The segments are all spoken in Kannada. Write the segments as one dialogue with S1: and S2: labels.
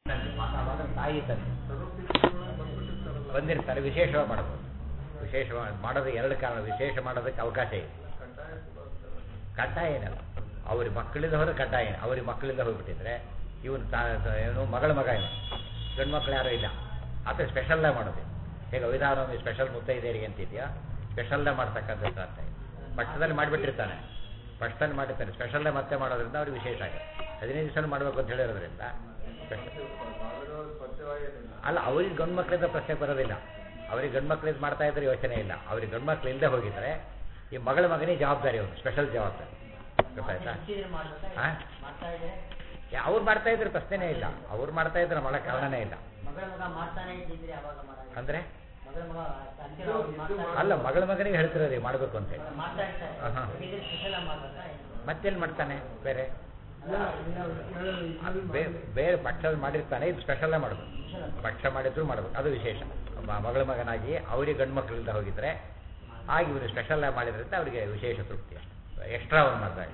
S1: ಮಾತಾಡೋದು ತಾಯಿ ತಂದೆ ಬಂದಿರ್ತಾರೆ ವಿಶೇಷವಾಗಿ ಮಾಡಬಹುದು ವಿಶೇಷವಾಗಿ ಮಾಡೋದು ಎರಡು ಕಾರಣ ವಿಶೇಷ ಮಾಡೋದಕ್ಕೆ ಅವಕಾಶ ಇದೆ ಕಡ್ಡಾಯ ಏನಲ್ಲ ಅವ್ರಿಗೆ ಮಕ್ಕಳಿಂದ ಹೋದ್ರೆ ಕಡ್ಡಾಯ ಏನು ಅವ್ರಿಗೆ ಮಕ್ಕಳಿಂದ ಹೋಗ್ಬಿಟ್ಟಿದ್ರೆ ಇವನು ತಾ ಏನು ಮಗಳ ಮಗ ಏನು ಗಂಡು ಮಕ್ಕಳು ಯಾರೂ ಇಲ್ಲ ಆದರೆ ಸ್ಪೆಷಲ್ಲೇ ಮಾಡೋದು ಹೇಗೆ ಅವಿಧಾನವೊಮ್ಮೆ ಸ್ಪೆಷಲ್ ಮುತ್ತೈದೇರಿಗೆ ಅಂತಿದೆಯಾ ಸ್ಪೆಷಲ್ಲೇ ಮಾಡ್ತಕ್ಕಂಥದ್ದು ಅರ್ಥ ಇದೆ ಪಕ್ಷದಲ್ಲಿ ಮಾಡಿಬಿಟ್ಟಿರ್ತಾನೆ ಫಸ್ಟಲ್ಲಿ ಮಾಡಿರ್ತಾನೆ ಸ್ಪೆಷಲ್ಲೇ ಮತ್ತೆ ಮಾಡೋದ್ರಿಂದ ಅವ್ರಿಗೆ ವಿಶೇಷ ಆಗಿದೆ ಹದಿನೈದು ದಿವಸ ಮಾಡಬೇಕು ಅಂತ ಹೇಳಿರೋದ್ರಿಂದ ಸ್ಪೆಷಲ್ ಅಲ್ಲ ಅವ್ರಿಗೆ ಗಂಡು ಮಕ್ಕಳಿಂದ ಪ್ರಶ್ನೆ ಬರೋದಿಲ್ಲ ಅವ್ರಿಗೆ ಗಂಡು ಮಕ್ಕಳಿಂದ ಮಾಡ್ತಾ ಇದ್ರೆ ಯೋಚನೆ ಇಲ್ಲ ಅವ್ರಿಗೆ ಗಂಡು ಮಕ್ಕಳು ಇಲ್ಲದೆ ಹೋಗಿದ್ರೆ ಈ ಮಗಳ ಮಗನಿಗೆ ಜವಾಬ್ದಾರಿ ಅವನು ಸ್ಪೆಷಲ್ ಜವಾಬ್ದಾರಿ ಗೊತ್ತಾಯ್ತಾ ಹಾಂ ಅವ್ರು ಮಾಡ್ತಾ ಇದ್ರೆ ಪ್ರಶ್ನೆನೇ ಇಲ್ಲ ಅವ್ರು ಮಾಡ್ತಾ ಇದ್ರೆ ಮಾಡೋ ಕಾರಣನೇ ಇಲ್ಲ
S2: ಮಗಳ ಮಗ ಮಾಡ್ತಾನೆ ಇದ್ದಿದ್ರೆ ಯಾವಾಗ ಮಾಡೋದು
S1: ಅಂದ್ರೆ
S2: ಮಗಳ ಮಗ ಅಂತಿರೋ ಅವ್ರು ಮಾಡ್ತಾರೆ.
S1: ಅಲ್ಲ ಮಗಳ ಮಗನಿಗೆ ಹೇಳ್ತಿರೋದು ಮಾಡಬೇಕು ಅಂತ ಹೇಳಿ
S2: ಮಾಡ್ತಾ ಇರ್ತಾರೆ
S1: ಆಹಾ.
S2: ಹೀಗೆ ಸ್ಪೆಷಲ್ ಆಗಿ ಮಾಡ್ಬೇಕಾ ಏನು?
S1: ಮತ್ತೆಲ್ಲಿ ಮಾಡ್ತಾನೆ ಬೇರೆ
S2: ಅಲ್ಲ,
S1: ಅದು ಬೇ- ಬೇರೆ ಪಕ್ಷದಲ್ಲಿ ಮಾಡಿರ್ತಾನೆ ಇದು ಸ್ಪೆಷಲ್ಲೇ ಮಾಡಬೇಕು
S2: ಸ್ಪೆಷಲ್ ಆಗಿ.
S1: ಪಕ್ಷ ಮಾಡಿದ್ರು ಮಾಡಬೇಕು ಅದು ವಿಶೇಷ ಮ- ಮಗಳ ಮಗನಾಗಿ ಅವರಿಗೆ ಗಂಡು ಮಕ್ಕಳಿಂದ ಹೋಗಿದ್ರೆ ಆಗಿ ಇವರು ಸ್ಪೆಷಲ್ ಆಗಿ ಮಾಡಿದ್ರಿಂದ ಅವರಿಗೆ ವಿಶೇಷ ತೃಪ್ತಿ ಎಕ್ಸ್ಟ್ರಾ ಒಂದು ಮಾಡಿದಾಗ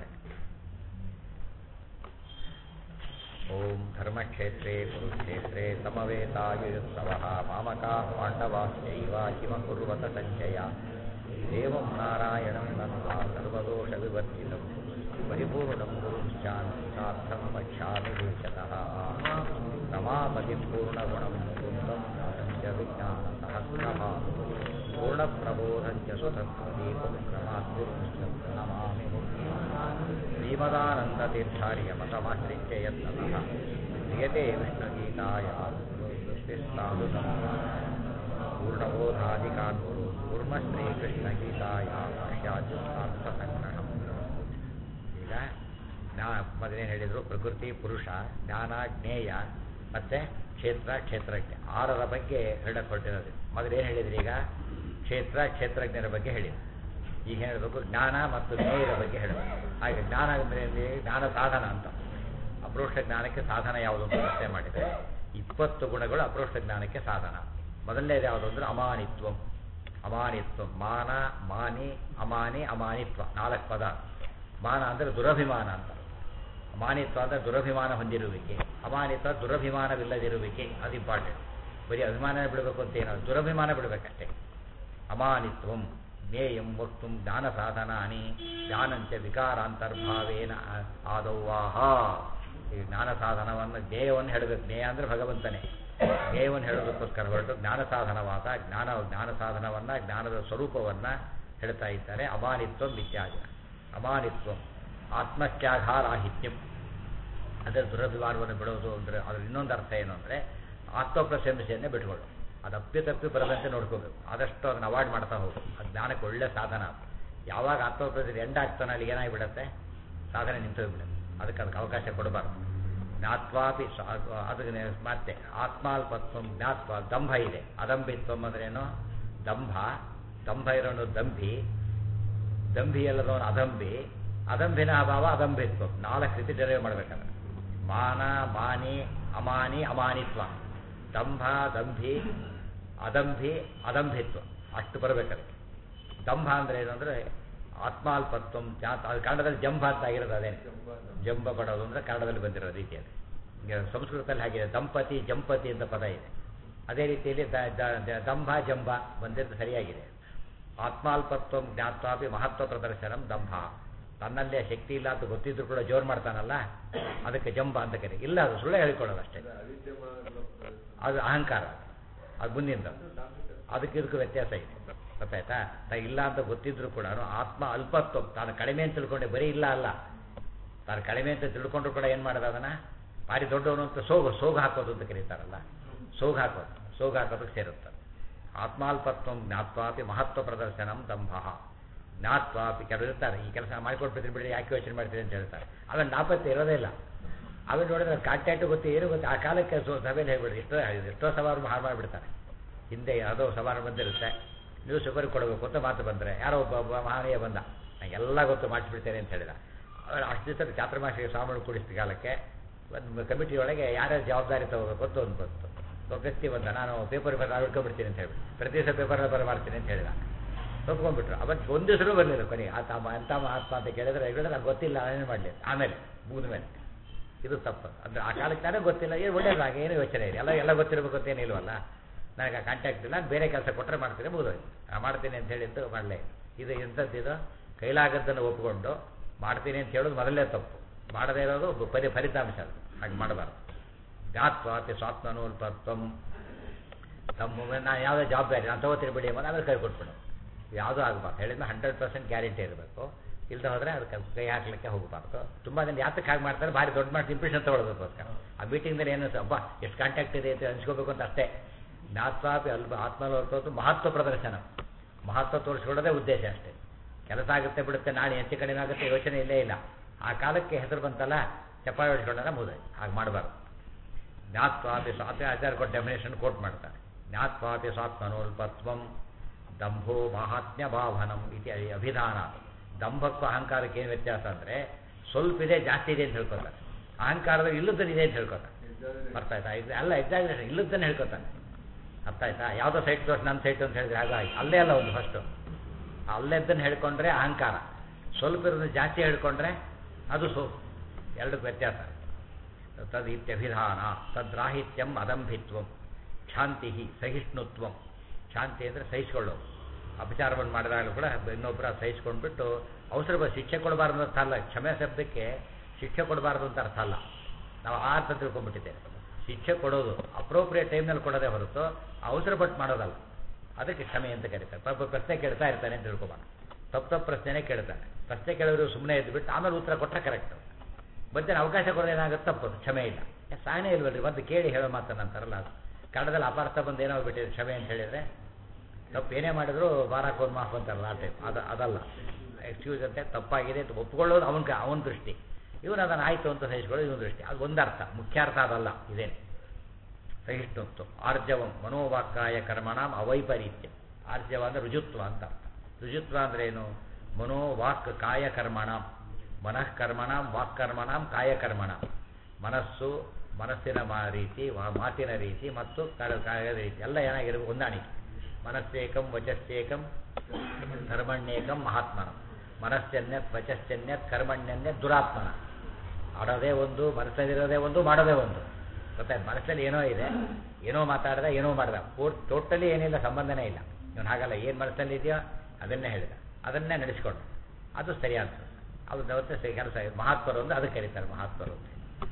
S1: ಓಂ ಧರ್ಮಕ್ಷೇತ್ರೇ ಕುರುಕ್ಷೇತ್ರೇ ಸಮವೇತಾಯುತ್ಸವ ಮಾಮಕಾ ಪಾಂಡವಾಶ್ಚೈವ ಕಿಮ ಕುರ್ವತ ಸಂಚಯ ದೇವಂ ನಾರಾಯಣಂ ನನ್ವಾ ಸರ್ವದೋಷ ವಿವರ್ಜಿತಂ ಪರಿಪೂರ್ಣಂ ಗುರುಶ್ಚಾಂತಾರ್ಥಂ ವಕ್ಷ್ಯಾಮಿ ದೇಶತಃ ರಮಾಪತಿ ಪೂರ್ಣಗುಣಂ ಮುಕುಂದಂ ಜ್ಞಾನಂಚ ವಿಜ್ಞಾನ ಸಹಸ್ರಭಾನು ಪೂರ್ಣಪ್ರಬೋಧಂಚ ಸುತತ್ವದೀಪಂ ಕ್ರಮಾದ್ಗುರುಂಶ್ಚ ಪ್ರಣಮಾಮಿ ಶ್ರೀಮದಾನಂದತೀರ್ಥಾರ್ಯ ಮತಮಾಶ್ರಿತ್ಯ ಯತ್ನತಃ ಕ್ರಿಯತೆ ವಿಷ್ಣುಗೀತಾಯ ವಿಸ್ತಾಮೃತಂ ಪೂರ್ಣಬೋಧಾಧಿಕಾನ್ ಗುರು ಕುರ್ಮ ಶ್ರೀಕೃಷ್ಣಗೀತಾಯ ಭಾಷ್ಯಾದ್ಯುಕ್ತಾರ್ಥಸಂಗ್ರಹಂ ಈಗ ನಾ ಮೊದಲೇನು ಹೇಳಿದರು ಪ್ರಕೃತಿ ಪುರುಷ ಜ್ಞಾನ ಜ್ಞೇಯ ಮತ್ತು ಕ್ಷೇತ್ರ ಕ್ಷೇತ್ರಜ್ಞ ಆರರ ಬಗ್ಗೆ ಹೇಳಕೊಟ್ಟಿರೋದು ಮೊದಲೇನು ಹೇಳಿದ್ರಿ ಈಗ ಕ್ಷೇತ್ರ ಕ್ಷೇತ್ರಜ್ಞರ ಬಗ್ಗೆ ಹೇಳಿದ್ರು ಈಗ ಹೇಳಬೇಕು ಜ್ಞಾನ ಮತ್ತು ಜ್ಞೇಯರ ಬಗ್ಗೆ ಹೇಳಬೇಕು ಹಾಗೆ ಜ್ಞಾನ ಅಂದರೆ ಇಲ್ಲಿ ಜ್ಞಾನ ಸಾಧನ ಅಂತ ಅಪ್ರೋಷ್ಟ ಜ್ಞಾನಕ್ಕೆ ಸಾಧನ ಯಾವುದು ಅಂತ ಪ್ರಶ್ನೆ ಮಾಡಿದರೆ ಇಪ್ಪತ್ತು ಗುಣಗಳು ಅಪ್ರೋಷ್ಟ ಜ್ಞಾನಕ್ಕೆ ಸಾಧನ ಮೊದಲನೇದು ಯಾವುದು ಅಂದರೆ ಅಮಾನಿತ್ವಂ ಅಮಾನಿತ್ವ ಮಾನ ಮಾನಿ ಅಮಾನಿ ಅಮಾನಿತ್ವ ನಾಲ್ಕು ಪದ ಮಾನ ಅಂದರೆ ದುರಭಿಮಾನ ಅಂತ ಮಾನಿತ್ವ ಅಂದರೆ ದುರಭಿಮಾನ ಹೊಂದಿರುವಿಕೆ ಅಮಾನಿತ್ವ ದುರಭಿಮಾನವಿಲ್ಲದಿರುವಿಕೆ ಅದು ಇಂಪಾರ್ಟೆಂಟ್ ಬರೀ ಅಭಿಮಾನ ಬಿಡಬೇಕು ಅಂತ ಏನೋ ದುರಭಿಮಾನ ಬಿಡಬೇಕಷ್ಟೇ ಅಮಾನಿತ್ವಂ ಜ್ಞೇಯಂ ವಕ್ತು ಜ್ಞಾನ ಸಾಧನಾನಿ ಜ್ಞಾನಂಚ ವಿಕಾರಾಂತರ್ಭಾವೇನ ಆದೌವಾಹ ಈ ಜ್ಞಾನ ಸಾಧನವನ್ನು ಜ್ಞೇಯವನ್ನು ಹೇಳಬೇಕು ಜ್ಞೇಯ ಅಂದರೆ ಭಗವಂತನೇ ಜ್ಞೇಯವನ್ನು ಹೇಳೋದಕ್ಕೋಸ್ಕರ ಹೊರಟು ಜ್ಞಾನ ಸಾಧನವಾದ ಜ್ಞಾನ ಜ್ಞಾನ ಸಾಧನವನ್ನು ಜ್ಞಾನದ ಸ್ವರೂಪವನ್ನು ಹೇಳ್ತಾ ಇದ್ದಾರೆ ಅಮಾನಿತ್ವಂ ಇತ್ಯಾದಿ ಅಮಾನಿತ್ವಂ ಆತ್ಮತ್ಯಾಘಾರಾಹಿತ್ಯಂ ಅದರ ದುರಭಿಮಾನವನ್ನು ಬಿಡೋದು ಅಂದರೆ ಅದ್ರ ಇನ್ನೊಂದು ಅರ್ಥ ಏನು ಅಂದರೆ ಆತ್ಮಪ್ರಶಂಸೆಯನ್ನೇ ಬಿಟ್ಕೊಳ್ಳು ಅದು ಅಪ್ಪಿ ತಪ್ಪಿ ಬರದಂತೆ ನೋಡ್ಕೋಬೇಕು ಆದಷ್ಟು ಅದನ್ನು ಅವಾಯ್ಡ್ ಮಾಡ್ತಾ ಹೋಗು ಅದು ಜ್ಞಾನಕ್ಕೆ ಒಳ್ಳೆ ಸಾಧನ ಅದು. ಯಾವಾಗ ಆತ್ಮಪ್ರಶಂಸೆ ಎಂಡ್ ಆಗ್ತಾನೆ ಅಲ್ಲಿ ಏನಾಗಿಬಿಡತ್ತೆ ಸಾಧನೆ ನಿಂತೋಗ್ಬಿಡುತ್ತೆ ಅದಕ್ಕೆ ಅದಕ್ಕೆ ಅವಕಾಶ ಕೊಡಬಾರ್ದು ಜ್ಞಾತ್ವಾಪಿ ಸ- ಅದು- ಅದಕ್ಕೆ ಮತ್ತೆ ಆತ್ಮಾಲ್ಪತ್ವ ಜ್ಞಾತ್ವ ದಂಭ ಇದೆ ಅದಂಭಿತ್ವಂ ಅಂದ್ರೇನು ದಂಭ ದಂಭ ಇರೋನು ದಂಭಿ ದಂಭಿ ಅಲ್ಲದವನು ಅದಂಬಿ ಅದಂಭಿನ ಅಭಾವ ಅದಂಭಿತ್ವ ನಾಲ್ಕು ರೀತಿ ಡೆರೈವ್ ಮಾಡ್ಬೇಕಾದ್ರೆ ಮಾನ ಮಾನಿ ಅಮಾನಿ ಅಮಾನಿತ್ವ ದಂಭ ದಂಭಿ ಅದಂಭಿ ಅದಂಭಿತ್ವ ಅಷ್ಟು ಬರಬೇಕಾದ್ರೆ ದಂಭ ಅಂದ್ರೆ ಏನಂದ್ರೆ ಆತ್ಮಾಲ್ಪತ್ವ ಜ್ಞಾತ ಅದು ಕನ್ನಡದಲ್ಲಿ ಜಂಭ ಅಂತ ಆಗಿರೋದು ಅದೇ ಜಂಬ ಪಡೋದು ಅಂದ್ರೆ ಕನ್ನಡದಲ್ಲಿ ಬಂದಿರೋ ರೀತಿಯಲ್ಲಿ ಈಗ ಸಂಸ್ಕೃತದಲ್ಲಿ ಹಾಗಿದೆ ದಂಪತಿ ಜಂಪತಿ ಅಂತ ಪದ ಇದೆ ಅದೇ ರೀತಿಯಲ್ಲಿ ದ- ದ- ದ- ದಂಭ ಜಂಬ ಬಂದಿದ್ದು ಸರಿಯಾಗಿದೆ ಆತ್ಮಾಲ್ಪತ್ವ ಜ್ಞಾತ್ವಾಪಿ ಮಹತ್ವ ಪ್ರದರ್ಶನಂ ದಂಭ ತನ್ನಲ್ಲೇ ಶಕ್ತಿ ಇಲ್ಲ ಅಂತ ಗೊತ್ತಿದ್ರು ಕೂಡ ಜೋರು ಮಾಡ್ತಾನಲ್ಲ ಅದಕ್ಕೆ ಜಂಬ ಅಂತ ಕರಿ ಇಲ್ಲ ಅದು ಸುಳ್ಳು ಹೇಳಿಕೊಳ್ಳೋದು ಅಷ್ಟೇ ಅದು ಅಹಂಕಾರ ಅದು ಮುಂದಿಂದ ಅದಕ್ಕೆ ಇದಕ್ಕೂ ವ್ಯತ್ಯಾಸ ಇದೆ ಗೊತ್ತಾಯ್ತಾ ತಾ ಇಲ್ಲ ಅಂತ ಗೊತ್ತಿದ್ರು ಕೂಡ ಆತ್ಮ ಅಲ್ಪತ್ವ ತಾನು ಕಡಿಮೆ ಅಂತ ತಿಳ್ಕೊಂಡೆ ಬರೀ ಇಲ್ಲ ಅಲ್ಲ ತಾನು ಕಡಿಮೆ ಅಂತ ತಿಳ್ಕೊಂಡ್ರು ಕೂಡ ಏನು ಮಾಡೋದು ಅದನ್ನ ಭಾರಿ ದೊಡ್ಡವನು ಅಂತ ಸೋಗು ಸೋಗು ಹಾಕೋದು ಅಂತ ಕರೀತಾರಲ್ಲ ಸೋಗು ಹಾಕೋದು ಸೋಗು ಹಾಕೋದಕ್ಕೆ ಸೇರುತ್ತೆ ಆತ್ಮಾಲ್ಪತ್ವ ಜ್ಞಾತ್ವಾಪಿ ಮಹತ್ವ ಪ್ರದರ್ಶನಂ ದಂಭ ಜ್ಞಾತ್ವಾಪಿ ಕೆಲವರು ಇರ್ತಾರೆ ಈ ಕೆಲಸ ಮಾಡ್ಕೊಟ್ಬಿಟ್ರಿ ಬಿಡಿ ಯಾಕೆ ಯೋಚನೆ ಮಾಡ್ತೀರಿ ಅಂತ ಹೇಳ್ತಾರೆ ಆಮೇಲೆ ನಾಪತ್ತೆ ಇರೋದೇ ಇಲ್ಲ ಆಮೇಲೆ ನೋಡಿದ್ರೆ ಕಾಂಟ್ಯಾಕ್ಟ್ ಗೊತ್ತು ಏನು ಗೊತ್ತು ಆ ಕಾಲಕ್ಕೆ ಸೊ ಸಭೆಯಲ್ಲಿ ಹೇಳ್ಬಿಡಿ ಎಷ್ಟೋ ಎಷ್ಟೋ ಸವಾರು ಹಾಳು ಮಾಡಿಬಿಡ್ತಾರೆ ಹಿಂದೆ ಯಾವುದೋ ಸವಾರು ಬಂದಿರುತ್ತೆ ನೀವು ಸುಬರಿ ಕೊಡಬೇಕು ಅಂತ ಮಾತು ಬಂದರೆ ಯಾರೋ ಒಬ್ಬ ಒಬ್ಬ ಮಹನೀಯ ಬಂದ ನಂಗೆಲ್ಲ ಗೊತ್ತು ಮಾಡಿಸ್ಬಿಡ್ತೇನೆ ಅಂತ ಹೇಳಿದ ಅವ್ರು ಅಷ್ಟು ದಿವಸ ಚಾತುರ್ಮಾಸಿಗೆ ಸ್ವಾಮಿಗಳು ಕೂಡಿಸಿದ ಕಾಲಕ್ಕೆ ಒಂದು ಕಮಿಟಿ ಒಳಗೆ ಯಾರ್ಯಾರು ಜವಾಬ್ದಾರಿ ತಗೋಬೇಕು ಅಂತ ಒಂದು ಬಂತು ಒಬ್ಬ ವ್ಯಕ್ತಿ ಬಂದ ನಾನು ಪೇಪರ್ ಬರ ಹಿಡ್ಕೊಂಡ್ಬಿಡ್ತೀನಿ ಅಂತ ಹೇಳಿ ಪ್ರತಿ ದಿವಸ ಪೇಪರ್ ಬರ ಮಾಡ್ತೀನಿ ಅಂತ ಹೇಳಿದ ಒಪ್ಕೊಂಡ್ಬಿಟ್ರು ಅವತ್ತು ಒಂದು ದಿವಸನೂ ಬರಲಿಲ್ಲ ಕೊನೆಗೆ ಆತ ಎಂತ ಮಹಾತ್ಮ ಅಂತ ಕೇಳಿದ್ರೆ ಹೇಳಿದ್ರೆ ನಂಗೆ ಗೊತ್ತಿಲ್ಲ ಏನು ಮಾಡಲಿ ಆಮೇಲೆ ಮುಗಿದ ಮೇಲೆ ಇದು ತಪ್ಪು ಅಂದರೆ ಆ ಕಾಲಕ್ಕೆ ತಾನೇ ಗೊತ್ತಿಲ್ಲ ಏನು ಒಳ್ಳೇದಾಗ ಏನು ಯೋಚನೆ ಇದೆ ಎಲ್ಲ ಎಲ್ಲ ಗೊತ್ತಿರಬೇಕು ಅಂತ ಏನಿಲ್ವಲ್ಲ ನನಗೆ ಆ ಕಾಂಟ್ಯಾಕ್ಟ್ ಇಲ್ಲ ನಾನು ಬೇರೆ ಕೆಲಸ ಕೊಟ್ಟರೆ ಮಾಡ್ತೀನಿ ಮುಗಿದೋಯ್ತು ಆ ಮಾಡ್ತೀನಿ ಅಂತ ಹೇಳಿದ್ದು ಮಾಡಲೇ ಇದು ಎಂಥದ್ದು ಇದು ಕೈಲಾಗದ್ದನ್ನು ಒಪ್ಪಿಕೊಂಡು ಮಾಡ್ತೀನಿ ಅಂತ ಹೇಳೋದು ಮೊದಲೇ ತಪ್ಪು ಮಾಡದೇ ಇರೋದು ಒಬ್ಬ ಪರಿ ಫಲಿತಾಂಶ ಅದು ಹಾಗೆ ಮಾಡಬಾರ್ದು ಜ್ಞಾತ್ವಾತಿ ಸ್ವಾತ್ಮನೋಲ್ಪತ್ವಂ ತಮ್ಮ ನಾನು ಯಾವುದೇ ಜವಾಬ್ದಾರಿ ನಾನು ತಗೋತೀನಿ ಬಿಡಿ ಎಂಬುದು ಆಮೇಲೆ ಕೈ ಕೊಟ್ಬಿಡು ಯಾವುದೂ ಆಗಬಾರ್ದು ಹೇಳಿದ್ರೆ ಹಂಡ್ರೆಡ್ ಪರ್ಸೆಂಟ್ ಗ್ಯಾರಂಟಿ ಇರಬೇಕು ಇಲ್ಲದೆ ಹೋದರೆ ಅದಕ್ಕೆ ಕೈ ಹಾಕ್ಲಿಕ್ಕೆ ಹೋಗಬಾರ್ದು ತುಂಬ ಜನ ಯಾತಕ್ಕೆ ಹಾಗೆ ಮಾಡ್ತಾರೆ ಭಾರಿ ದೊಡ್ಡ ಮಾಡಿ ಇಂಪ್ರೆಷನ್ ತೊಗೊಳ್ಬೇಕೋಸ್ಕರ ಆ ಮೀಟಿಂಗ್ದಲ್ಲಿ ಏನು ಅಬ್ಬಾ ಎಷ್ಟು ಕಾಂಟ್ಯಾಕ್ಟ್ ಇದೆ ಅಂತ ಅನ್ಸ್ಕೋಬೇಕು ಅಂತ ಅಷ್ಟೇ ಜ್ಞಾತ್ವಾಪಿ ಅಲ್ಪ ಆತ್ಮಲೋರ್ತದ್ದು ಮಹತ್ವ ಪ್ರದರ್ಶನ ಮಹತ್ವ ತೋರಿಸ್ಕೊಳ್ಳೋದೇ ಉದ್ದೇಶ ಅಷ್ಟೇ ಕೆಲಸ ಆಗುತ್ತೆ ಬಿಡುತ್ತೆ ನಾಳೆ ಹೆಚ್ಚು ಕಡಿಮೆ ಆಗುತ್ತೆ ಯೋಚನೆ ಇಲ್ಲೇ ಇಲ್ಲ ಆ ಕಾಲಕ್ಕೆ ಹೆಸರು ಬಂತಲ್ಲ ಚಪ್ಪಾಳೆ ಹೊಡ್ಕೊಂಡಾಗ ಮುಗಿದೋಯ್ತು ಹಾಗೆ ಮಾಡಬಾರ್ದು ಜ್ಞಾತ್ವಾಪಿ ಸ್ವಾತ್ಮ ಆಚಾರ್ಯ ಕೊಟ್ಟು ಡೆಫಿನೇಷನ್ ಕೋಟ್ ಮಾಡ್ತಾರೆ ಜ್ಞಾತ್ವಾಪಿ ಸ್ವಾತ್ಮನೋಲ್ಪತ್ವಂ ದಂಭೋ ಮಾಹಾತ್ಮ್ಯ ಭಾವನಂ ಇತಿ ಅಭಿಧಾನ ದಂಭಕ್ಕೂ ಅಹಂಕಾರಕ್ಕೆ ಏನು ವ್ಯತ್ಯಾಸ ಅಂದರೆ ಸ್ವಲ್ಪ ಇದೆ ಜಾಸ್ತಿ ಇದೆ ಅಂತ ಹೇಳ್ಕೊತಾರೆ ಅಹಂಕಾರದಲ್ಲಿ ಇಲ್ಲದನ್ನು ಇದೆ ಅಂತ ಹೇಳ್ಕೊತಾರೆ ಅರ್ಥ ಆಯ್ತಾ ಇದು ಅಲ್ಲ ಎಕ್ಸಾಗ್ರೇಷನ್ ಇಲ್ಲದನ್ನು ಹೇಳ್ಕೊತಾನೆ ಅರ್ಥ ಆಯ್ತಾ ಯಾವುದೋ ಸೈಟ್ ತೋರಿಸಿ ನನ್ನ ಸೈಟ್ ಅಂತ ಹೇಳಿದ್ರೆ ಹಾಗಾಗಿ ಅಲ್ಲೇ ಅಲ್ಲ ಒಂದು ಫಸ್ಟು ಅಲ್ಲೆದ್ದನ್ನು ಹೇಳ್ಕೊಂಡ್ರೆ ಅಹಂಕಾರ ಸ್ವಲ್ಪ ಇರೋದು ಜಾಸ್ತಿ ಹೇಳ್ಕೊಂಡ್ರೆ ಅದು ಸೋ ಎರಡಕ್ಕೆ ವ್ಯತ್ಯಾಸ ತದ್ ಇತ್ಯಭಿಧಾನ ತದ್ರಾಹಿತ್ಯಂ ಅದಂಭಿತ್ವಂ ಶಾಂತಿ ಸಹಿಷ್ಣುತ್ವಂ ಶಾಂತಿ ಅಂದರೆ ಸಹಿಸ್ಕೊಳ್ಳೋದು ಅಪಚಾರವನ್ನು ಮಾಡಿದಾಗಲೂ ಕೂಡ ಇನ್ನೊಬ್ಬರ ಸಹಿಸ್ಕೊಂಡ್ಬಿಟ್ಟು ಅವಸರ ಬ- ಶಿಕ್ಷೆ ಕೊಡಬಾರ್ದು ಅಂತ ಅಲ್ಲ ಕ್ಷಮೆ ಶಬ್ದಕ್ಕೆ ಶಿಕ್ಷೆ ಕೊಡಬಾರ್ದು ಅಂತ ಅರ್ಥ ಅಲ್ಲ ನಾವು ಆ ಅರ್ಥ ತಿಳ್ಕೊಂಡ್ಬಿಟ್ಟಿದ್ದೇವೆ ಶಿಕ್ಷೆ ಕೊಡೋದು ಅಪ್ರೋಪ್ರಿಯೇಟ್ ಟೈಮ್ನಲ್ಲಿ ಕೊಡೋದೇ ಹೊರತು ಅವಸರ ಪಟ್ಟು ಮಾಡೋದಲ್ಲ ಅದಕ್ಕೆ ಕ್ಷಮೆ ಅಂತ ಕರೀತಾರೆ ಪಾಪ ಪ್ರಶ್ನೆ ಕೇಳ್ತಾ ಇರ್ತಾನೆ ಅಂತ ತಿಳ್ಕೊಬಾರ್ದು ತಪ್ಪು ತಪ್ಪು ಪ್ರಶ್ನೆನೇ ಕೇಳ್ತಾನೆ ಪ್ರಶ್ನೆ ಕೇಳೋರು ಸುಮ್ಮನೆ ಇದ್ಬಿಟ್ಟು ಆಮೇಲೆ ಉತ್ತರ ಕೊಟ್ಟರೆ ಕರೆಕ್ಟ್ ಮಧ್ಯಾಹ್ನ ಅವಕಾಶ ಕೊಡೋದು ಏನಾಗುತ್ತೆ ತಪ್ಪದು ಕ್ಷಮೆ ಇಲ್ಲ ಏ, ಸಾನೇ ಇಲ್ವಲ್ರಿ ಒಂದು ಕೇಳಿ ಹೇಳೋ ಮಾತನ್ನ ಅಂತಾರಲ್ಲ ಅದು ಕನ್ನಡದಲ್ಲಿ ಅಪಾರ್ಥ ಬಂದು ಏನೋ ಬಿಟ್ಟಿದೆ ಕ್ಷಮೆ ಅಂತ ಹೇಳಿದರೆ ತಪ್ಪು ಏನೇ ಮಾಡಿದ್ರು ಬಾರಾಕ್ ಒಂದು ಮಾಫ್ ಅಂತಾರಲ್ಲ ಆ ಟೈಪ್ ಅದು ಅದಲ್ಲ ಎಕ್ಸ್ಕ್ಯೂಸ್ ಅಂತೆ ತಪ್ಪಾಗಿದೆ ಅಂತ ಒಪ್ಕೊಳ್ಳೋದು ಅವನ ಅವನ ದೃಷ್ಟಿ ಇವನು ಅದನ್ನು ಆಯಿತು ಅಂತ ಸಹಿಸ್ಕೊಳ್ಳೋದು ಇವನ ದೃಷ್ಟಿ ಅದು ಒಂದರ್ಥ ಮುಖ್ಯ ಅರ್ಥ ಅದಲ್ಲ ಇದೇನೆ ಸಹಿಷ್ಣುತ್ವ ಆರ್ಜವಂ ಮನೋವಾಕ್ಕಾಯ ಕರ್ಮಣಾಂ ಅವೈಪರೀತ್ಯ ಆರ್ಜವ ಅಂದರೆ ರುಜುತ್ವ ಅಂತ ಅರ್ಥ ರುಜುತ್ವ ಅಂದ್ರೆ ಏನು ಮನೋವಾಕ್ ಕಾಯ ಕರ್ಮಣಾಂ ಮನಃ ಕರ್ಮಣಾಂ ವಾಕ್ಕರ್ಮಣಾಂ ಕಾಯ ಕರ್ಮಣಾಂ ಮನಸ್ಸು ಮನಸ್ಸಿನ ಮಾ ರೀತಿ ವಾ- ಮಾತಿನ ರೀತಿ ಮತ್ತು ಕ- ಕಾಯದ ರೀತಿ ಎಲ್ಲ ಏನಾಗಿರಬೇಕು ಹೊಂದಾಣಿಕೆ ಮನಸ್ಸೇಕಂ ವಚಸ್ಸೇಕಂ ಕರ್ಮಣ್ಯೇಕಂ ಮಹಾತ್ಮನಂ ಮನಸ್ಸನ್ಯತ್ ವಚಸ್ಸನ್ಯತ್ ಕರ್ಮಣ್ಯನ್ಯತ್ ದುರಾತ್ಮನ ಆಡೋದೇ ಒಂದು ಮನಸ್ಸಲ್ಲಿರೋದೇ ಒಂದು ಮಾಡೋದೇ ಒಂದು ಗೊತ್ತಾಯ್ತು ಮನಸ್ಸಲ್ಲಿ ಏನೋ ಇದೆ ಏನೋ ಮಾತಾಡ್ದ ಏನೋ ಮಾಡ್ದ ಪೂರ್ ಟೋಟಲಿ ಏನಿಲ್ಲ ಸಂಬಂಧನೇ ಇಲ್ಲ ಇವನು ಹಾಗಲ್ಲ ಏನು ಮನಸ್ಸಲ್ಲಿ ಇದೆಯೋ ಅದನ್ನೇ ಹೇಳಿದ ಅದನ್ನೇ ನಡೆಸ್ಕೊಂಡು ಅದು ಸರಿಯಾದ ಅದು ದವತ್ತೆ ಸರಿ ಕೆಲಸ ಮಹಾತ್ಮರು ಅಂದ್ರೆ ಅದಕ್ಕೆ ಕರೀತಾರೆ ಮಹಾತ್ಮರು ಅಂತ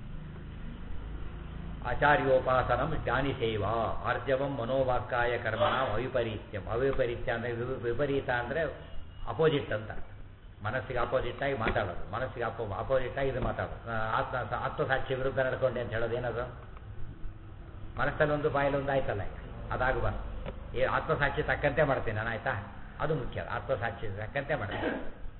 S1: ಆಚಾರ್ಯೋಪಾಸನಂ ಜ್ಞಾನಿ ಸೇವಾ ಆರ್ಜವಂ ಮನೋವಾಕ್ಕಾಯ ಕರ್ಮಣ ಅವಿಪರೀತ್ಯಂ ಅವಿಪರೀತ್ಯ ಅಂದರೆ ವಿಪ- ವಿಪರೀತ ಅಂದರೆ ಅಪೋಸಿಟ್ ಅಂತ ಮನಸ್ಸಿಗೆ ಅಪೋಸಿಟ್ ಆಗಿ ಮಾತಾಡೋದು ಮನಸ್ಸಿಗೆ ಅಪೋ ಅಪೋಸಿಟ್ ಆಗಿ ಇದು ಮಾತಾಡೋದು ಆ, ಆತ್ಮ ಆತ್ಮಸಾಕ್ಷಿ ವಿರುದ್ಧ ನಡ್ಕೊಂಡೆ ಅಂತ ಹೇಳೋದು ಏನದು ಮನಸ್ಸಲ್ಲಿ ಒಂದು ಬಾಯಲ್ಲಿ ಒಂದು ಆಯ್ತಲ್ಲ ಈಗ ಅದಾಗಬಾರ್ದು ಏ ಆತ್ಮಸಾಕ್ಷಿ ತಕ್ಕಂತೆ ಮಾಡ್ತೀನಿ ನಾನು ಆಯ್ತಾ ಅದು ಮುಖ್ಯ ಆತ್ಮಸಾಕ್ಷಿ ತಕ್ಕಂತೆ ಮಾಡ್ತೀನಿ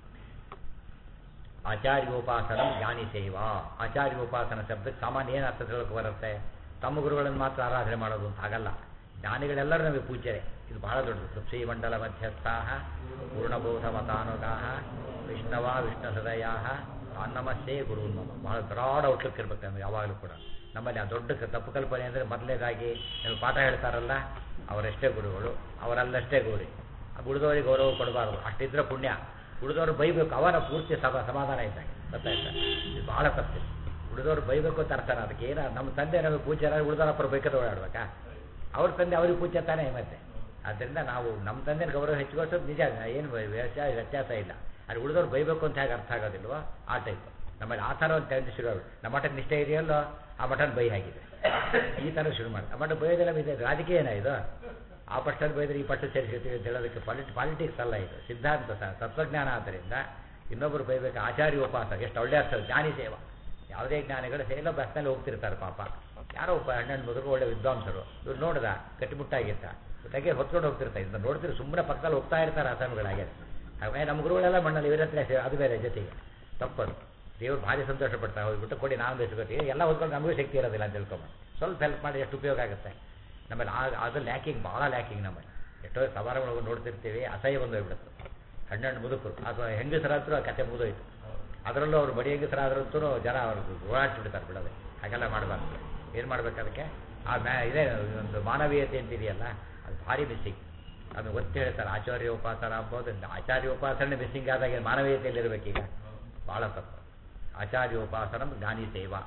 S1: ಆಚಾರ್ಯೋಪಾಸನ ಜ್ಞಾನಿ ಸೇವಾ ಆಚಾರ್ಯೋಪಾಸನ ಶಬ್ದಕ್ಕೆ ಸಾಮಾನ್ಯ ಏನು ಅರ್ಥ ತಿಳ್ಕೊ ಬರುತ್ತೆ ತಮ್ಮ ಗುರುಗಳನ್ನು ಮಾತ್ರ ಆರಾಧನೆ ಮಾಡೋದು ಅಂತ ಹಾಗಲ್ಲ ಜ್ಞಾನಿಗಳೆಲ್ಲರೂ ನಮಗೆ ಪೂಜ್ಯರೇ ಇದು ಬಹಳ ದೊಡ್ಡದು ಶ್ರೀಮಂಡಲ ಮಧ್ಯಸ್ಥಾ ಪೂರ್ಣಬೋಧ ಮತಾನುಗಾ ವಿಷ್ಣವ ವಿಷ್ಣು ಹೃದಯಾ ಅನ್ನಮಸ್ಸೇ ಗುರು ನಮ ಬಹಳ ಬ್ರಾಡ್ ಔಟ್ಲುಕ್ ಇರ್ಬೇಕು ನಮಗೆ ಯಾವಾಗಲೂ ಕೂಡ ನಮ್ಮಲ್ಲಿ ಆ ದೊಡ್ಡ ಕ- ತಪ್ಪು ಕಲ್ಪನೆ ಅಂದರೆ ಮೊದಲನೇದಾಗಿ ನೀವು ಪಾಠ ಹೇಳ್ತಾರಲ್ಲ ಅವರಷ್ಟೇ ಗುರುಗಳು ಅವರಲ್ಲಷ್ಟೇ ಗೌರಿ ಉಳಿದವರಿಗೆ ಗೌರವ ಕೊಡಬಾರ್ದು ಅಷ್ಟಿದ್ರೆ ಪುಣ್ಯ ಉಳಿದವರು ಬೈಬೇಕು ಅವರ ಪೂರ್ತಿ ಸಮ ಸಮಾಧಾನ ಇದ್ದಾಗ ಗೊತ್ತಾಯ್ತಾ ಇದು ಬಹಳ ತಪ್ಪು ಉಳಿದವರು ಬೈಬೇಕು ಅಂತ ಅರ್ಥನ ಅದಕ್ಕೆ ಏನ ನಮ್ಮ ತಂದೆ ನಮಗೆ ಪೂಜ್ಯರ ಉಳಿದವರಪ್ಪರು ಬೇಕಾದ್ರೆ ಓಡಾಡ್ಬೇಕಾ ಅವ್ರ ತಂದೆ ಅವ್ರಿಗೆ ಪೂಜ್ಯ ತಾನೇ ಮತ್ತೆ ಆದ್ದರಿಂದ ನಾವು ನಮ್ಮ ತಂದೆನ ಗೌರವ ಹೆಚ್ಚಿಗೋಸೋದು ನಿಜ ಏನು ವ್ಯತ್ಯಾಸ ವ್ಯತ್ಯಾಸ ಇಲ್ಲ ಅದು ಉಳಿದವ್ರು ಬೈಬೇಕು ಅಂತ ಹೇಗೆ ಅರ್ಥ ಆಗೋದಿಲ್ವೋ ಆ ಟೈಪ್ ನಮ್ಮಲ್ಲಿ ಆ ಥರ ಒಂದು ಟೈಮ್ ಶುರು ಆಗುತ್ತೆ ನಮ್ಮ ಮಠಕ್ಕೆ ನಿಷ್ಠೆ ಇದೆಯಲ್ಲೋ ಆ ಮಠನ ಬೈ ಆಗಿದೆ ಈ ಥರ ಶುರು ಮಾಡಿ ಆ ಮಠ ಬೈಯೋದೆಲ್ಲ ಇದೆ ರಾಜಕೀಯ ಏನ ಇದು ಆ ಪಕ್ಷದಲ್ಲಿ ಬೈದ್ರೆ ಈ ಪಕ್ಷ ಸೇರಿಸಿರ್ತೀವಿ ಅಂತ ಹೇಳೋದಕ್ಕೆ ಪಾಲಿಟಿ ಪಾಲಿಟಿಕ್ಸ್ ಅಲ್ಲ ಇದು ಸಿದ್ಧಾಂತ ಸಹ ತತ್ವಜ್ಞಾನ ಆದ್ದರಿಂದ ಇನ್ನೊಬ್ಬರು ಬೈಬೇಕು ಆಚಾರ್ಯ ಉಪವಾಸ ಎಷ್ಟು ಒಳ್ಳೆ ಅರ್ಥ ಜ್ಞಾನಿ ಸೇವಾ ಯಾವುದೇ ಜ್ಞಾನಿಗಳು ಸೇಲ ಬಸ್ನಲ್ಲಿ ಹೋಗ್ತಿರ್ತಾರೆ ಪಾಪ ಯಾರೋ ಒಬ್ಬ ಹಣ್ಣು ಮಗರು ಒಳ್ಳೆ ವಿದ್ವಾಂಸರು ಇವ್ರು ನೋಡ್ದ ಗಟ್ಟಿಮುಟ್ಟಾಗಿತ್ತ ತೆಗೆ ಹೊತ್ಕೊಂಡು ಹೋಗ್ತಿರ್ತಾರೆ ಇದನ್ನ ನೋಡ್ತಿರು ಸುಮ್ಮನೆ ಪಕ್ಕದಲ್ಲಿ ಹೋಗ್ತಾ ಇರ್ತಾರೆ ಅಸಾಮಿಗಳಾಗೆ ಹಾಗಾಗಿ ನಮ್ಮ ಗುರುಗಳೆಲ್ಲ ಮಣ್ಣಲ್ಲಿ ಇವ್ರ ಹತ್ರ ಸೇ- ಅದು ಬೇರೆ ಜೊತೆಗೆ ತಪ್ಪದು ದೇವ್ರು ಭಾರಿ ಸಂತೋಷ ಪಡ್ತಾರೆ ಹೋಗ್ಬಿಟ್ಟು ಕೊಡಿ ನಾವು ಬೆಸ್ಕೊತೀವಿ ಎಲ್ಲ ಹೊತ್ಕೊಂಡು ನಮಗೂ ಶಕ್ತಿ ಇರೋದಿಲ್ಲ ಅಂತ ತಿಳ್ಕೊಂಬ ಸ್ವಲ್ಪ ಹೆಲ್ಪ್ ಮಾಡಿ ಎಷ್ಟು ಉಪಯೋಗ ಆಗುತ್ತೆ ನಮ್ಮಲ್ಲಿ ಆ ಅದು ಲ್ಯಾಕಿಂಗ್ ಭಾಳ ಲ್ಯಾಕಿಂಗ್ ನಮ್ಮಲ್ಲಿ ಎಷ್ಟೋ ಸವಾರಗಳು ನೋಡ್ತಿರ್ತೀವಿ ಅಸಹ್ಯ ಬಂದು ಹೋಗ್ಬಿಡುತ್ತೆ ಹಣ್ಣು ಮುದುಕರು ಅಥವಾ ಹೆಂಗಸರಾದ್ರೂ ಆ ಕತೆ ಮುಗಿದೋಯ್ತು ಅದರಲ್ಲೂ ಅವ್ರು ಬಡಿ ಹೆಂಗಸರಾದ್ರಂತೂ ಜನ ಅವ್ರದ್ದು ಓಡಾಡ್ಸ್ಬಿಡ್ತಾರೆ ಬಿಡೋದೆ ಹಾಗೆಲ್ಲ ಮಾಡಬಾರ್ದು ಏನು ಮಾಡ್ಬೇಕು ಅದಕ್ಕೆ ಆ ಮ್ಯಾ ಇದೇ ಒಂದು ಮಾನವೀಯತೆ ಅಂತಿದೆಯಲ್ಲ ಅದು ಭಾರಿ ಮಿಸ್ಸಿಂಗ್ ಅದು ಒತ್ತಿ ಹೇಳ್ತಾರೆ ಆಚಾರ್ಯೋಪಾಸನ ಅಂಬೋದು ಆಚಾರ್ಯೋಪಾಸನೆ ಮಿಸ್ಸಿಂಗ್ ಆದಾಗ ಮಾನವೀಯತೆಯಲ್ಲಿ ಇರಬೇಕೀಗ ಭಾಳ ತಪ್ಪು ಆಚಾರ್ಯೋಪಾಸನ ಜ್ಞಾನಿ ಸೇವಾ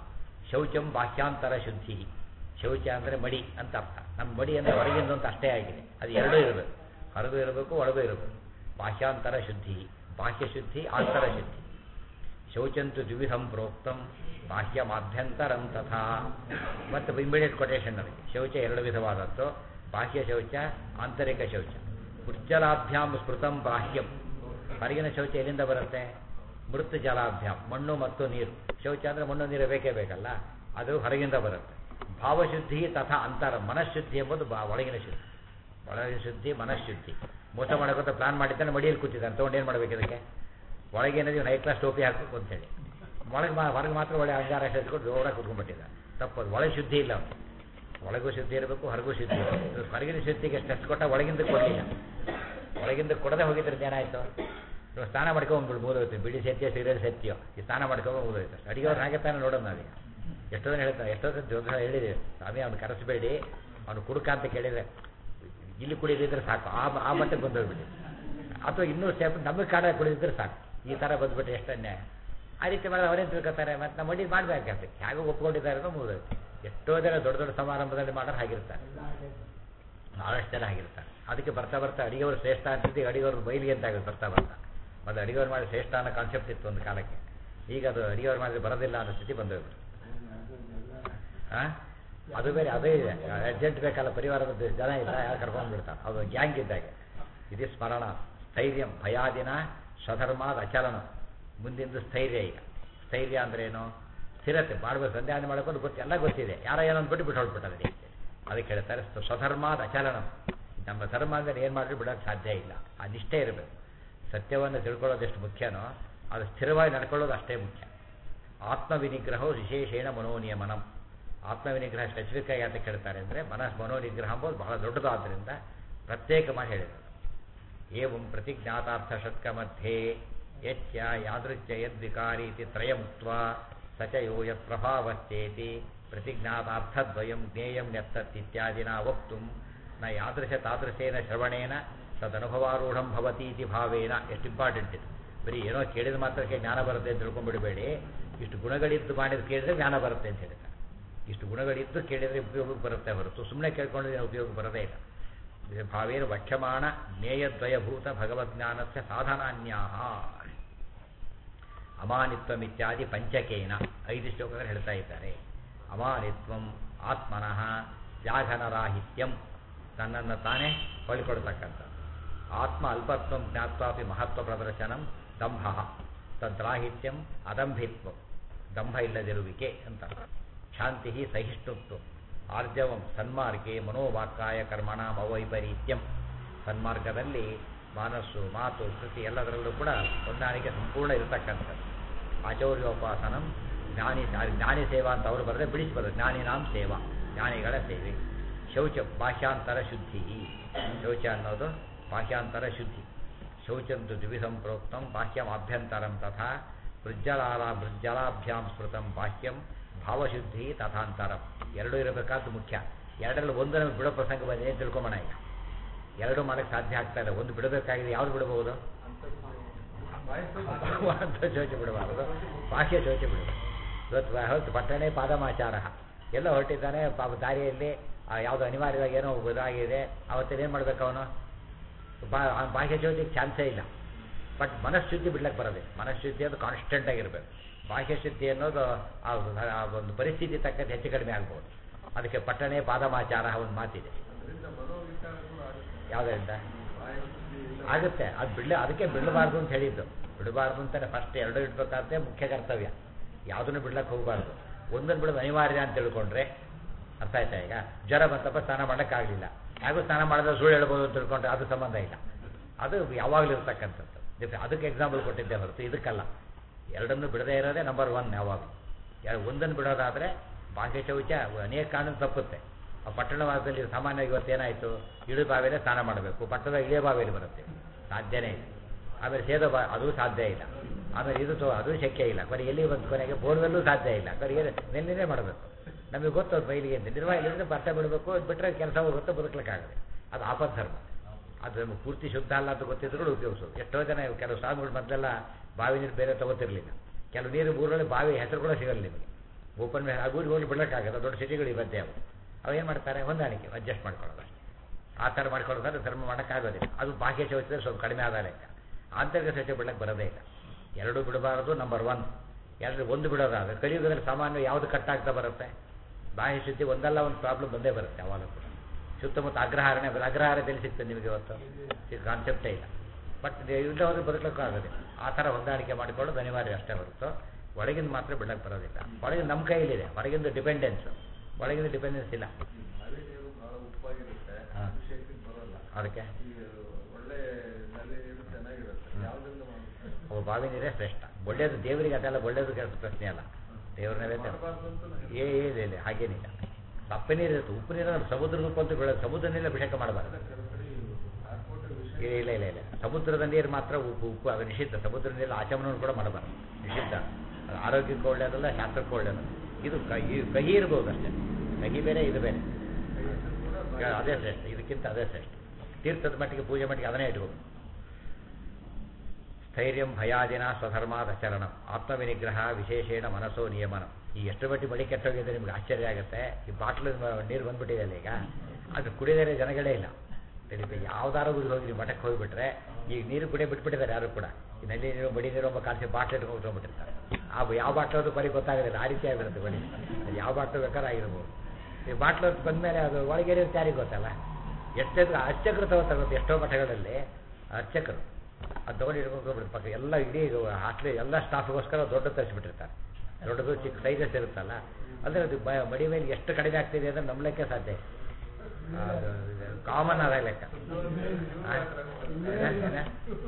S1: ಶೌಚಂ ಬಾಹ್ಯಾಂತರ ಶುದ್ಧಿ ಶೌಚ ಅಂದರೆ ಮಡಿ ಅಂತ ಅರ್ಥ ನಮ್ಮ ಮಡಿ ಅಂದರೆ ಹೊರಗಿಂದ ಅಂತ ಅಷ್ಟೇ ಆಗಿದೆ ಅದು ಎರಡೂ ಇರಬೇಕು ಹೊರಗೂ ಇರಬೇಕು ಒಳಗೂ ಇರಬೇಕು ಬಾಹ್ಯಾಂತರ ಶುದ್ಧಿ ಬಾಹ್ಯ ಶುದ್ಧಿ ಆಂತರ ಶುದ್ಧಿ ಶೌಚಂತು ದ್ವಿವಿಧಂ ಪ್ರೋಕ್ತಂ ಬಾಹ್ಯಮಾಭ್ಯಂತರಂ ತಥಾ ಮತ್ತು ಇಮಿಡಿಯೇಟ್ ಕೊಟೇಶನ್ ನನಗೆ ಶೌಚ ಎರಡು ವಿಧವಾದದ್ದು ಬಾಹ್ಯ ಶೌಚ ಆಂತರಿಕ ಶೌಚ ಉಜ್ಜಲಾಭ್ಯಾಂ ಸ್ಮೃತಂ ಬಾಹ್ಯಂ ಹೊರಗಿನ ಶೌಚ ಎಲ್ಲಿಂದ ಬರುತ್ತೆ ಮೃತ್ ಜಲಾಭ್ಯಾಂ ಮಣ್ಣು ಮತ್ತು ನೀರು ಶೌಚ ಅಂದರೆ ಮಣ್ಣು ನೀರು ಬೇಕೇ ಬೇಕಲ್ಲ ಅದು ಹೊರಗಿಂದ ಬರುತ್ತೆ ಭಾವಶುದ್ಧಿ ತಥಾ ಅಂತರ ಮನಃಶುದ್ಧಿ ಎಂಬುದು ಬಾ ಒಳಗಿನ ಶುದ್ಧಿ ಒಳಗಿನ ಶುದ್ಧಿ ಮನಃಶುದ್ಧಿ ಮೋಸ ಮಾಡೋಕ್ಕಂತ ಪ್ಲಾನ್ ಮಾಡಿದ್ದಾನೆ ಮಡಿಯಲ್ಲಿ ಕೂತಿದ್ದಾನೆ ತೊಗೊಂಡು ಏನು ಮಾಡ್ಬೇಕು ಇದಕ್ಕೆ ಒಳಗೆ ಏನಾದ್ರು ನೈಟ್ ಕ್ಲಾಸ್ ಟೋಪಿ ಹಾಕಬೇಕು ಅಂತೇಳಿ ಒಳಗೆ ಮಾ ಹೊರಗೆ ಮಾತ್ರ ಒಳ್ಳೆ ಅಂಗಾರ ಸೇರಿಸ್ಕೊಂಡು ಜೋರಾಗಿ ಕುತ್ಕೊಂಡ್ಬಿಟ್ಟಿದ್ದ ತಪ್ಪದು ಒಳಗೆ ಶುದ್ಧಿ ಇಲ್ಲ ಅವ್ನು ಒಳಗೂ ಶುದ್ಧಿ ಇರಬೇಕು ಹೊರಗೂ ಶುದ್ಧಿ ಇರಬೇಕು ಹೊರಗಿನ ಶುದ್ಧಿಗೆ ಸ್ಟ್ರೆಸ್ ಕೊಟ್ಟ ಒಳಗಿಂದ ಕೊಡಲಿಲ್ಲ ಒಳಗಿಂದ ಕೊಡದೆ ಹೋಗಿದ್ರೆ ಏನಾಯಿತು ಇವಾಗ ಸ್ನಾನ ಮಾಡ್ಕೊಂಡು ಮುಗಿದೋಯ್ತು ಬಿಡಿ ಸತ್ಯ ಸೀರಿಯಲ್ ಸತ್ಯ ಈ ಸ್ನಾನ ಮಾಡ್ಕೊಂಡು ಮುಗಿದೋಯ್ತು ಅಡಿಗೆವ್ರು ಹಾಗೆ ತಾನೇ ನೋಡೋಣ ನಾವೀಗ ಎಷ್ಟೋ ಜನ ಹೇಳ್ತಾರೆ ಎಷ್ಟೋ ಜನ ಜೋಗ ಹೇಳಿದ್ದೀವಿ ಸ್ವಾಮಿ ಅವ್ನು ಕರೆಸಬೇಡಿ ಅವನು ಕುಡುಕ ಅಂತ ಕೇಳಿದರೆ ಇಲ್ಲಿ ಕುಡಿದಿದ್ರೆ ಸಾಕು ಆ ಆ ಮಟ್ಟಕ್ಕೆ ಬಂದೋಗ್ಬಿಟ್ಟು ಅಥವಾ ಇನ್ನೂ ಸ್ಟೆಪ್ ನಮಗೆ ಕಾಡ ಕುಡಿದಿದ್ರೆ ಸಾಕು ಈ ಥರ ಬಂದ್ಬಿಟ್ಟು ಎಷ್ಟು ಅನ್ಯಾಯ ಆ ರೀತಿ ಮಾಡಿದ್ರೆ ಅವರೇನು ತಿಳ್ಕೊತಾರೆ ಮತ್ತು ನಮ್ಮ ಮಡಿ ಮಾಡಬೇಕಾಗ್ತದೆ ಹೇಗೆ ಒಪ್ಕೊಂಡಿದ್ದಾರೆ ಅನ್ನೋ ಮುಗಿದೋಯ್ತು ಎಷ್ಟೋ ಜನ ದೊಡ್ಡ ದೊಡ್ಡ ಸಮಾರಂಭದಲ್ಲಿ ಮಾಡೋರು ಹಾಗಿರ್ತಾರೆ ಭಾಳಷ್ಟು ಜನ ಆಗಿರ್ತಾರೆ ಅದಕ್ಕೆ ಬರ್ತಾ ಬರ್ತಾ ಅಡಿಗೆವರು ಶ್ರೇಷ್ಠ ಅಂತಿದ್ದು ಅಡಿಗೆವ್ರ ಬೈಲಿಗೆ ಅಂತ ಆಗುತ್ತೆ ಬರ್ತಾ ಬರ್ತಾ ಮತ್ತು ಅಡಿಗೆವ್ರು ಮಾಡಿ ಶ್ರೇಷ್ಠ ಅನ್ನೋ ಕಾನ್ಸೆಪ್ಟ್ ಇತ್ತು ಒಂದು ಕಾಲಕ್ಕೆ ಈಗ ಅದು ಅಡಿಗೆವ್ರು ಮಾಡಿದ್ರೆ ಬರೋದಿಲ್ಲ ಅನ್ನೋ ಸ್ಥಿತಿ ಬಂದೋಗ್ಬಿಟ್ಟು ಹಾಂ ಅದು ಬೇರೆ ಅದೇ ಇದೆ ಅರ್ಜೆಂಟ್ ಬೇಕಲ್ಲ ಪರಿವಾರದ ಜನ ಇಲ್ಲ ಯಾರು ಕರ್ಕೊಂಡು ಬಿಡ್ತಾರೆ ಅದು ಗ್ಯಾಂಗ್ ಇದ್ದಾಗೆ ಇದು ಸ್ಮರಣ ಸ್ಥೈರ್ಯಂ ಭಯಾದಿನ ಸ್ವಧರ್ಮಾದ ಅಚಲನ ಮುಂದಿಂದು ಸ್ಥೈರ್ಯ ಈಗ ಸ್ಥೈರ್ಯ ಅಂದ್ರೇನು ಸ್ಥಿರತೆ ಮಾಡಬೇಕು ಸಂಧ್ಯಾನ ಮಾಡ್ಕೊಂಡು ಗೊತ್ತು ಎಲ್ಲ ಗೊತ್ತಿದೆ ಯಾರೋ ಏನೋ ಅಂದ್ಬಿಟ್ಟು ಬಿಟ್ಟು ಹೊರಟ್ಬಿಟ್ಟಾರೆ ಅದಕ್ಕೆ ಹೇಳ್ತಾರೆ ಸ್ವಧರ್ಮಾದ ಅಚಲನ ನಮ್ಮ ಧರ್ಮ ಅಂದರೆ ಏನು ಮಾಡಿದ್ರು ಬಿಡೋಕ್ಕೆ ಸಾಧ್ಯ ಇಲ್ಲ ಆ ನಿಷ್ಠೆ ಇರಬೇಕು ಸತ್ಯವನ್ನು ತಿಳ್ಕೊಳ್ಳೋದು ಎಷ್ಟು ಮುಖ್ಯನೋ ಅದು ಸ್ಥಿರವಾಗಿ ನಡ್ಕೊಳ್ಳೋದು ಅಷ್ಟೇ ಮುಖ್ಯ ಆತ್ಮವಿನಿಗ್ರಹವು ವಿಶೇಷೇಣ ಮನೋನಿಯಮನಂ ಆತ್ಮವಿನಿಗ್ರಹ ಸ್ಪೆಸಿಫಿಕ್ ಆಗಿ ಅಂತ ಕೇಳ್ತಾರೆ ಅಂದರೆ ಮನಸ್ ಮನೋನಿಗ್ರಹ ಅಂಬೋದು ಬಹಳ ದೊಡ್ಡದಾದ್ದರಿಂದ ಪ್ರತ್ಯೇಕ ಮಾಡಿ ಹೇಳಿದರು ಏವಂ ಪ್ರತಿಜ್ಞಾತಾರ್ಥ ಷಟ್ಕ ಮಧ್ಯೆ ಯಚ್ಚ ಯಾದೃಚ್ಯ ಯದ್ವಿಕಾರಿ ಇತಿ ತ್ರಯಮುಕ್ತ ಸಚಯೋ ಯತ್ ಪ್ರಭಾವಶ್ಚೇತಿ ಪ್ರತಿಜ್ಞಾತಾರ್ಥದ್ವಯಂ ಜ್ಞೇಯಂ ನೆತ್ತತ್ ಇತ್ಯಾದಿನ ವಕ್ತು ನ ಯಾದೃಶ ತಾದೃಶೇನ ಶ್ರವಣೇನ ತದನುಭವಾರೂಢಂ ಭವತಿ ಇತಿ ಭಾವೇನ ಎಷ್ಟು ಇಂಪಾರ್ಟೆಂಟ್ ಇದು ಬರೀ ಏನೋ ಕೇಳಿದ ಮಾತ್ರಕ್ಕೆ ಜ್ಞಾನ ಬರುತ್ತೆ ಅಂತ ತಿಳ್ಕೊಂಡ್ಬಿಡಬೇಡಿ ಇಷ್ಟು ಗುಣಗಳಿದ್ದು ಮಾಡಿದ ಕೇಳಿದ್ರೆ ಜ್ಞಾನ ಬರುತ್ತೆ ಅಂತ ಹೇಳ್ತಾರೆ ಇಷ್ಟು ಗುಣಗಳಿದ್ದು ಕೇಳಿದರೆ ಉಪಯೋಗಕ್ಕೆ ಬರುತ್ತೆ ಹೊರತು ಸುಮ್ಮನೆ ಕೇಳ್ಕೊಂಡ್ರೆ ಉಪಯೋಗ ಬರೋದೇ ಇಲ್ಲ ಭಾವೇನ ವಕ್ಷಮಾಣ ಜ್ಞೇಯದ್ವಯಭೂತ ಭಗವದ್ಜ್ಞಾನಸ್ಯ ಸಾಧನಾನ್ಯಾಹ ಅಮಾನಿತ್ವಂ ಇತ್ಯಾದಿ ಪಂಚಕೇನ ಐದು ಶ್ಲೋಕಗಳು ಹೇಳ್ತಾ ಇದ್ದಾರೆ ಅಮಾನಿತ್ವಂ ಆತ್ಮನಃ ವ್ಯಾಘನರಾಹಿತ್ಯಂ ತನ್ನನ್ನು ತಾನೇ ಹೊಳ್ಕೊಳ್ತಕ್ಕಂಥ ಆತ್ಮ ಅಲ್ಪತ್ವಂ ಜ್ಞಾತ್ವಾಪಿ ಮಹತ್ವ ಪ್ರದರ್ಶನಂ ದಂಭ ತದ್ರಾಹಿತ್ಯಂ ಅದಂಭಿತ್ವಂ ದಂಭ ಇಲ್ಲದಿರುವಿಕೆ ಅಂತ ಶಾಂತಿ ಸಹಿಷ್ಣುತ್ವ ಆರ್ಜವಂ ಸನ್ಮಾರ್ಗೆ ಮನೋವಾಕ್ಕಾಯ ಕರ್ಮಣಾಂ ಅವೈಪರೀತ್ಯಂ ಸನ್ಮಾರ್ಗದಲ್ಲಿ ಮನಸ್ಸು ಮಾತು ಕೃತಿ ಎಲ್ಲದರಲ್ಲೂ ಕೂಡ ಹೊಂದಾಣಿಕೆ ಸಂಪೂರ್ಣ ಇರತಕ್ಕಂಥದ್ದು ಆಚೌರ್ಯೋಪಾಸನಂ ಜ್ಞಾನಿ ಜ್ಞಾನಿ ಸೇವಾ ಅಂತ ಅವರು ಬರೆದ್ರೆ ಬಿಡಿಸಿ ಬರೋದು ಜ್ಞಾನಿನಾಂ ಸೇವಾ ಜ್ಞಾನಿಗಳ ಸೇವೆ ಶೌಚ ಬಾಹ್ಯಾಂತರ ಶುದ್ಧಿ ಶೌಚ ಅನ್ನೋದು ಬಾಹ್ಯಾಂತರ ಶುದ್ಧಿ ಶೌಚಂತು ದ್ವಿಧಂ ಪ್ರೋಕ್ತಂ ಬಾಹ್ಯಮಾಭ್ಯಂತರಂ ತಥಾ ಮೃಜ್ಜಲಾಲ ಮೃಜ್ಜಲಾಭ್ಯಾಂ ಸ್ಮೃತಂ ಬಾಹ್ಯಂ ಭಾವಶುದ್ಧಿ ತಥಾಂತರಂ ಎರಡೂ ಇರಬೇಕಾದ್ದು ಮುಖ್ಯ ಎರಡರಲ್ಲಿ ಒಂದು ನಮಗೆ ಬಿಡೋ ಪ್ರಸಂಗ ಬಂದಿದೆ ಅಂತ ತಿಳ್ಕೊಂಬೋಣ ಈಗ ಎರಡು ಮಾಡೋಕ್ಕೆ ಸಾಧ್ಯ ಆಗ್ತಾ ಇಲ್ಲ ಒಂದು ಬಿಡಬೇಕಾಗಿದೆ ಯಾವ್ದು ಬಿಡಬಹುದು ಅಂತ ಶೋಚ ಬಿಡಬಾರದು ಬಾಹ್ಯ ಶೋಚ ಬಿಡಬಾರದು ಇವತ್ತು ಹೊತ್ತು ಪಟ್ಟಣೆ ಪಾದಮಾಚಾರ ಎಲ್ಲ ಹೊರಟಿದ್ದಾನೆ ಪಾಪ ದಾರಿಯಲ್ಲಿ ಯಾವುದೋ ಅನಿವಾರ್ಯವಾಗಿ ಏನೋ ಇದಾಗಿದೆ ಅವತ್ತೇನು ಏನು ಮಾಡ್ಬೇಕು ಅವನು ಬಾ ಬಾಹ್ಯ ಶೋಚಿಗೆ ಚಾನ್ಸೇ ಇಲ್ಲ ಬಟ್ ಮನಃಶುದ್ಧಿ ಬಿಡ್ಲಕ್ಕೆ ಬರೋದೆ ಮನಃಶುದ್ಧಿ ಅದು ಕಾನ್ಸ್ಟೆಂಟ್ ಆಗಿರಬೇಕು ಬಾಹ್ಯ ಶುದ್ಧಿ ಅನ್ನೋದು ಆ ಒಂದು ಪರಿಸ್ಥಿತಿ ತಕ್ಕಂತೆ ಹೆಚ್ಚು ಕಡಿಮೆ ಆಗ್ಬೋದು ಅದಕ್ಕೆ ಪಟ್ಟಣೆ ಪಾದಮಾಚಾರ ಒಂದು ಮಾತಿದೆ ಯಾವುದರಿಂದ ಆಗುತ್ತೆ ಅದು ಬಿಡಲ ಅದಕ್ಕೆ ಬಿಡಬಾರ್ದು ಅಂತ ಹೇಳಿದ್ದು ಬಿಡಬಾರ್ದು ಅಂತಾನೆ ಫಸ್ಟ್ ಎರಡು ಇಡ್ಬೇಕಾದ್ರೆ ಮುಖ್ಯ ಕರ್ತವ್ಯ ಯಾವುದನ್ನು ಬಿಡ್ಲಕ್ಕೆ ಹೋಗಬಾರ್ದು ಒಂದನ್ನು ಬಿಡೋದು ಅನಿವಾರ್ಯ ಅಂತ ತಿಳ್ಕೊಂಡ್ರೆ ಅರ್ಥ ಆಯ್ತಾ ಈಗ ಜ್ವರ ಬಂತಪ್ಪ ಸ್ನಾನ ಮಾಡೋಕ್ಕಾಗಲಿಲ್ಲ ಹಾಗೂ ಸ್ನಾನ ಮಾಡಿದ್ರೆ ಸುಳ್ಳು ಹೇಳ್ಬೋದು ಅಂತ ತಿಳ್ಕೊಂಡ್ರೆ ಅದು ಸಂಬಂಧ ಇಲ್ಲ ಅದು ಯಾವಾಗಲೂ ಇರ್ತಕ್ಕಂಥದ್ದು ಅದಕ್ಕೆ ಎಕ್ಸಾಂಪಲ್ ಕೊಟ್ಟಿದ್ದೆ ಹೊರತು ಇದಕ್ಕಲ್ಲ ಎರಡನ್ನು ಬಿಡದೇ ಇರೋದೇ ನಂಬರ್ ಒನ್ ಯಾವಾಗಲೂ ಎರಡು ಒಂದನ್ನು ಬಿಡೋದಾದರೆ ಬಾಹ್ಯ ಶೌಚ ಅನೇಕ ಕಾರಣ ತಪ್ಪುತ್ತೆ ಆ ಪಟ್ಟಣವಾದದಲ್ಲಿ ಸಾಮಾನ್ಯವಾಗಿ ಇವತ್ತೇನಾಯಿತು ಇಳು ಬಾವಿಯಲ್ಲೇ ಸ್ನಾನ ಮಾಡಬೇಕು ಪಟ್ಟಣದ ಇಳಿಯ ಬಾವಿಯಲ್ಲಿ ಬರುತ್ತೆ ಸಾಧ್ಯನೇ ಇಲ್ಲ ಆಮೇಲೆ ಸೇದೋ ಬಾ ಅದು ಸಾಧ್ಯ ಇಲ್ಲ ಆಮೇಲೆ ಇದು ತೋ ಅದು ಶಕ್ಯ ಇಲ್ಲ ಕೊನೆ ಎಲ್ಲಿ ಬಂತು ಕೊನೆಗೆ ಬೋರ್ವೆಲ್ಲೂ ಸಾಧ್ಯ ಇಲ್ಲ ಕೊನೆಗೆ ನೆನ್ನೆನೇ ಮಾಡಬೇಕು ನಮಗೆ ಗೊತ್ತು ಬೈಲಿಗೆ ಅಂತ ನಿರ್ವಾಹ ಇಲ್ಲದ್ರೆ ಬಟ್ಟೆ ಬಿಡಬೇಕು ಬಿಟ್ಟರೆ ಕೆಲಸ ಹೋಗುತ್ತೆ ಬದುಕಲಿಕ್ಕಾಗದೆ ಅದು ಆಪದ್ಧರ್ಮ ಅದು ನಮಗೆ ಪೂರ್ತಿ ಶುದ್ಧ ಅಲ್ಲ ಅಂತ ಗೊತ್ತಿದ್ರು ಉಪಯೋಗಿಸೋದು ಎಷ್ಟೋ ಜನ ಕೆಲವು ಸ್ವಾಮಿಗಳು ಮೊದಲೆಲ್ಲ ಬಾವಿ ನೀರು ಬೇರೆ ತಗೋತಿರ್ಲಿಲ್ಲ ಕೆಲವು ನೀರು ಊರಲ್ಲಿ ಬಾವಿ ಹೆಸರು ಕೂಡ ಸಿಗಲ್ಲ ನಿಮಗೆ ಓಪನ್ ಮೇಲೆ ಆಗೂರಿಗೆ ಹೋಗಿ ಬಿಡೋಕ್ಕಾಗಲ್ಲ ದೊಡ್ಡ ಸಿಟಿಗಳಿಗೆ ಬಂದೆ ಅವು ಅವು ಏನು ಮಾಡ್ತಾರೆ ಹೊಂದಾಣಿಕೆ ಅಡ್ಜಸ್ಟ್ ಮಾಡ್ಕೊಳ್ಳೋದು ಅಷ್ಟೇ ಆ ಥರ ಮಾಡ್ಕೊಳ್ಳೋದಾದ್ರೆ ಧರ್ಮ ಮಾಡೋಕ್ಕಾಗೋದಿಲ್ಲ ಅದು ಬಾಹ್ಯ ಶೌಚದಲ್ಲಿ ಸ್ವಲ್ಪ ಕಡಿಮೆ ಆದ ಲೆಕ್ಕ ಆಂತರಿಕ ಶೌಚ ಬಿಡಕ್ಕೆ ಬರೋದೇ ಇಲ್ಲ ಎರಡು ಬಿಡಬಾರದು ನಂಬರ್ ಒನ್ ಎರಡು ಒಂದು ಬಿಡೋದಾದ್ರೆ ಕಲಿಯುಗದಲ್ಲಿ ಸಾಮಾನ್ಯ ಯಾವುದು ಕಟ್ಟಾಗ್ತಾ ಬರುತ್ತೆ ಬಾಹ್ಯ ಶುದ್ಧಿ ಒಂದಲ್ಲ ಒಂದು ಪ್ರಾಬ್ಲಮ್ ಬಂದೇ ಬರುತ್ತೆ ಯಾವಾಗಲೂ ಕೂಡ ಸುತ್ತಮುತ್ತ ಅಗ್ರಹಾರನೇ ಬರ ಅಗ್ರಹಾರದಲ್ಲಿ ಸಿಗ್ತದೆ ನಿಮಗೆ ಇವತ್ತು ಈ ಕಾನ್ಸೆಪ್ಟೇ ಇಲ್ಲ ಬಟ್ ಇಲ್ಲ ಹೋದ್ರೆ ಬದುಕಲಿಕ್ಕೂ ಆಗೋದಿಲ್ಲ ಆ ಥರ ಹೊಂದಾಣಿಕೆ ಮಾಡಿಕೊಳ್ಳೋದು ಅನಿವಾರ್ಯ ಅಷ್ಟೇ ಹೊರತು ಒಳಗಿಂದ ಮಾತ್ರ ಬಿಡಕ್ಕೆ ಬರೋದಿಲ್ಲ ಒಳಗಿಂದ ನಮ್ಮ ಕೈಲಿದೆ ಹೊರಗಿಂದ ಡಿಪೆಂಡೆನ್ಸ್ ಒಳಗಿಂದ ಡಿಪೆಂಡೆನ್ಸ್ ಇಲ್ಲ
S3: ನದಿ ನೀರು ಬಹಳ ಉಪ್ಪಾಗಿರುತ್ತೆ
S1: ಹಾ.
S3: ಅಭಿಷೇಕಕ್ಕೆ ಬರಲ್ಲ
S1: ಅದಕ್ಕೆ
S3: ಈಗ ಒಳ್ಳೆ ನಲ್ಲಿ ನೀರು ಚೆನ್ನಾಗಿರುತ್ತೆ
S1: ಹ್ಮ್.
S3: ಯಾವ್ದ್ರಿಂದ ಮಾಡುತ್ತೆ
S1: ಅವು ಬಾವಿ ನೀರೇ ಶ್ರೇಷ್ಠ ಒಳ್ಳೇದು ದೇವರಿಗೆ ಅದೆಲ್ಲ ಒಳ್ಳೇದು ಕೆಲಸ ಪ್ರಶ್ನೆ ಅಲ್ಲ ದೇವ್ರ ನೈವೇದ್ಯ
S3: ಮಾಡಬಾರ್ದು ಅಂತ ನಾನು
S1: ಏ ಇಲ್ಲ ಇಲ್ಲ ಹಾಗೇನಿಲ್ಲ ತಪ್ಪು ನೀರಿರುತ್ತೆ ಉಪ್ಪು ನೀರು ಸಮುದ್ರದ ಉಪ್ಪು ಅಂತ ಬೆಳೆದು ಸಮುದ್ರ ನೀರಲ್ಲಿ ಅಭಿಷೇಕ ಮಾಡಬಾರ್ದು
S3: ಕೆಲವು ಕಡೆ ಹಾಕ್ಬಿಟ್ಟು ವಿಷಯ
S1: ಇಲ್ಲ ಇಲ್ಲ ಇಲ್ಲ ಇಲ್ಲ ಸಮುದ್ರದ ನೀರು ಮಾತ್ರ ಉಪ್ಪು ಉಪ್ಪು ಅದು ನಿಷಿದ್ಧ ಸಮುದ್ರ ನೀರಲ್ಲಿ ಆಚಮನವನ್ನು ಕೂಡ ಮಾಡಬಾರ್ದು ನಿಷಿದ್ಧ ಅದು ಆರೋಗ್ಯಕ್ಕೆ ಒಳ್ಳೆಯದಲ್ಲ ಶಾಸ್ತ್ರಕ್ಕೆ ಒಳ್ಳೆಯದಲ್ಲ ಇದು ಕಹಿ ಕಹಿ ಇರ್ಬೋದು ಅಷ್ಟೇ ಕಹಿ ಬೇರೆ ಇದು ಬೇರೆ ಈಗ ಅದೇ ಶ್ರೇಷ್ಠ ಇದಕ್ಕಿಂತ ಅದೇ ಶ್ರೇಷ್ಠ ತೀರ್ಥದ ಮಟ್ಟಿಗೆ ಪೂಜೆ ಮಟ್ಟಿಗೆ ಅದನ್ನೇ ಇಟ್ಕೋಬೇಕು ಸ್ಥೈರ್ಯಂ ಭಯಾದಿನ ಸ್ವಧರ್ಮಾದಚರಣಂ ಆತ್ಮವಿನಿಗ್ರಹ ವಿಶೇಷೇಣ ಮನಸ್ಸೋ ನಿಯಮನ ಈ ಎಷ್ಟು ಮಟ್ಟಿ ಬಳಿ ಕೆಟ್ಟೋಗಿದೆ ನಿಮ್ಗೆ ಆಶ್ಚರ್ಯ ಆಗುತ್ತೆ ಈ ಬಾಟ್ಲು ನೀರು ಬಂದ್ಬಿಟ್ಟಿದೆ ಅಲ್ಲ ಈಗ ಅದು ಕುಡಿದರೆ ಜನಗಳೇ ಇಲ್ಲ ತಿಳಿಪ ಯಾವ್ದಾರು ಊರಿಗೆ ಹೋಗಿ ನೀವು ಮಠಕ್ಕೆ ಹೋಗಿಬಿಟ್ರೆ ಈಗ ನೀರು ಕುಡಿಯೋ ಬಿಟ್ಬಿಟ್ಟಿದ್ದಾರೆ ಯಾರು ಕೂಡ ಈ ನಲ್ಲಿ ನೀರು ಬಡಿ ನೀರು ಒಬ್ಬ ಕಾಲ್ಸಿ ಬಾಟ್ಲ್ ಇಟ್ಕೊಂಡು ಹೋಗ್ಬಿಟ್ಟಿರ್ತಾರೆ ಆ ಯಾವ ಬಾಟ್ಲು ಅದು ಬರೀ ಗೊತ್ತಾಗೋದಿಲ್ಲ ಆ ರೀತಿ ಆಗಿರುತ್ತೆ ಬಡಿ ಅದು ಯಾವ ಬಾಟ್ಲು ಬೇಕಾದ್ರೆ ಆಗಿರ್ಬೋದು ಈ ಬಾಟ್ಲು ಬಂದಮೇಲೆ ಅದು ಒಳಗೆ ಇರುತ್ತೆ ಯಾರಿಗೆ ಗೊತ್ತಲ್ಲ ಎಷ್ಟೆಷ್ಟು ಅರ್ಚಕರು ತಗೋತಾರೆ ಎಷ್ಟೋ ಮಠಗಳಲ್ಲಿ ಅರ್ಚಕರು ಅದು ತೊಗೊಂಡು ಇಟ್ಕೊಂಡು ಹೋಗ್ಬಿಡ್ತಾರೆ ಪಕ್ಕ ಎಲ್ಲ ಇಡೀ ಹಾಸ್ಟ್ಲಿ ಎಲ್ಲ ಸ್ಟಾಫ್ಗೋಸ್ಕರ ದೊಡ್ಡ ತರಿಸ್ಬಿಟ್ಟಿರ್ತಾರೆ ದೊಡ್ಡದು ಚಿಕ್ಕ ಸೈಜಸ್ ಇರುತ್ತಲ್ಲ ಅಂದರೆ ಅದು ಬ ಮಡಿ ಮೇಲೆ ಎಷ್ಟು ಕಡಿಮೆ ಆಗ್ತಿದೆ ಅಂದರೆ ನಂಬಲಿಕ್ಕೆ ಸಾಧ್ಯ ಇಲ್ಲ. ಅದು ಕಾಮನ್ ಅದ ಲೆಕ್ಕ ಆ? ಏನ? ಏನ?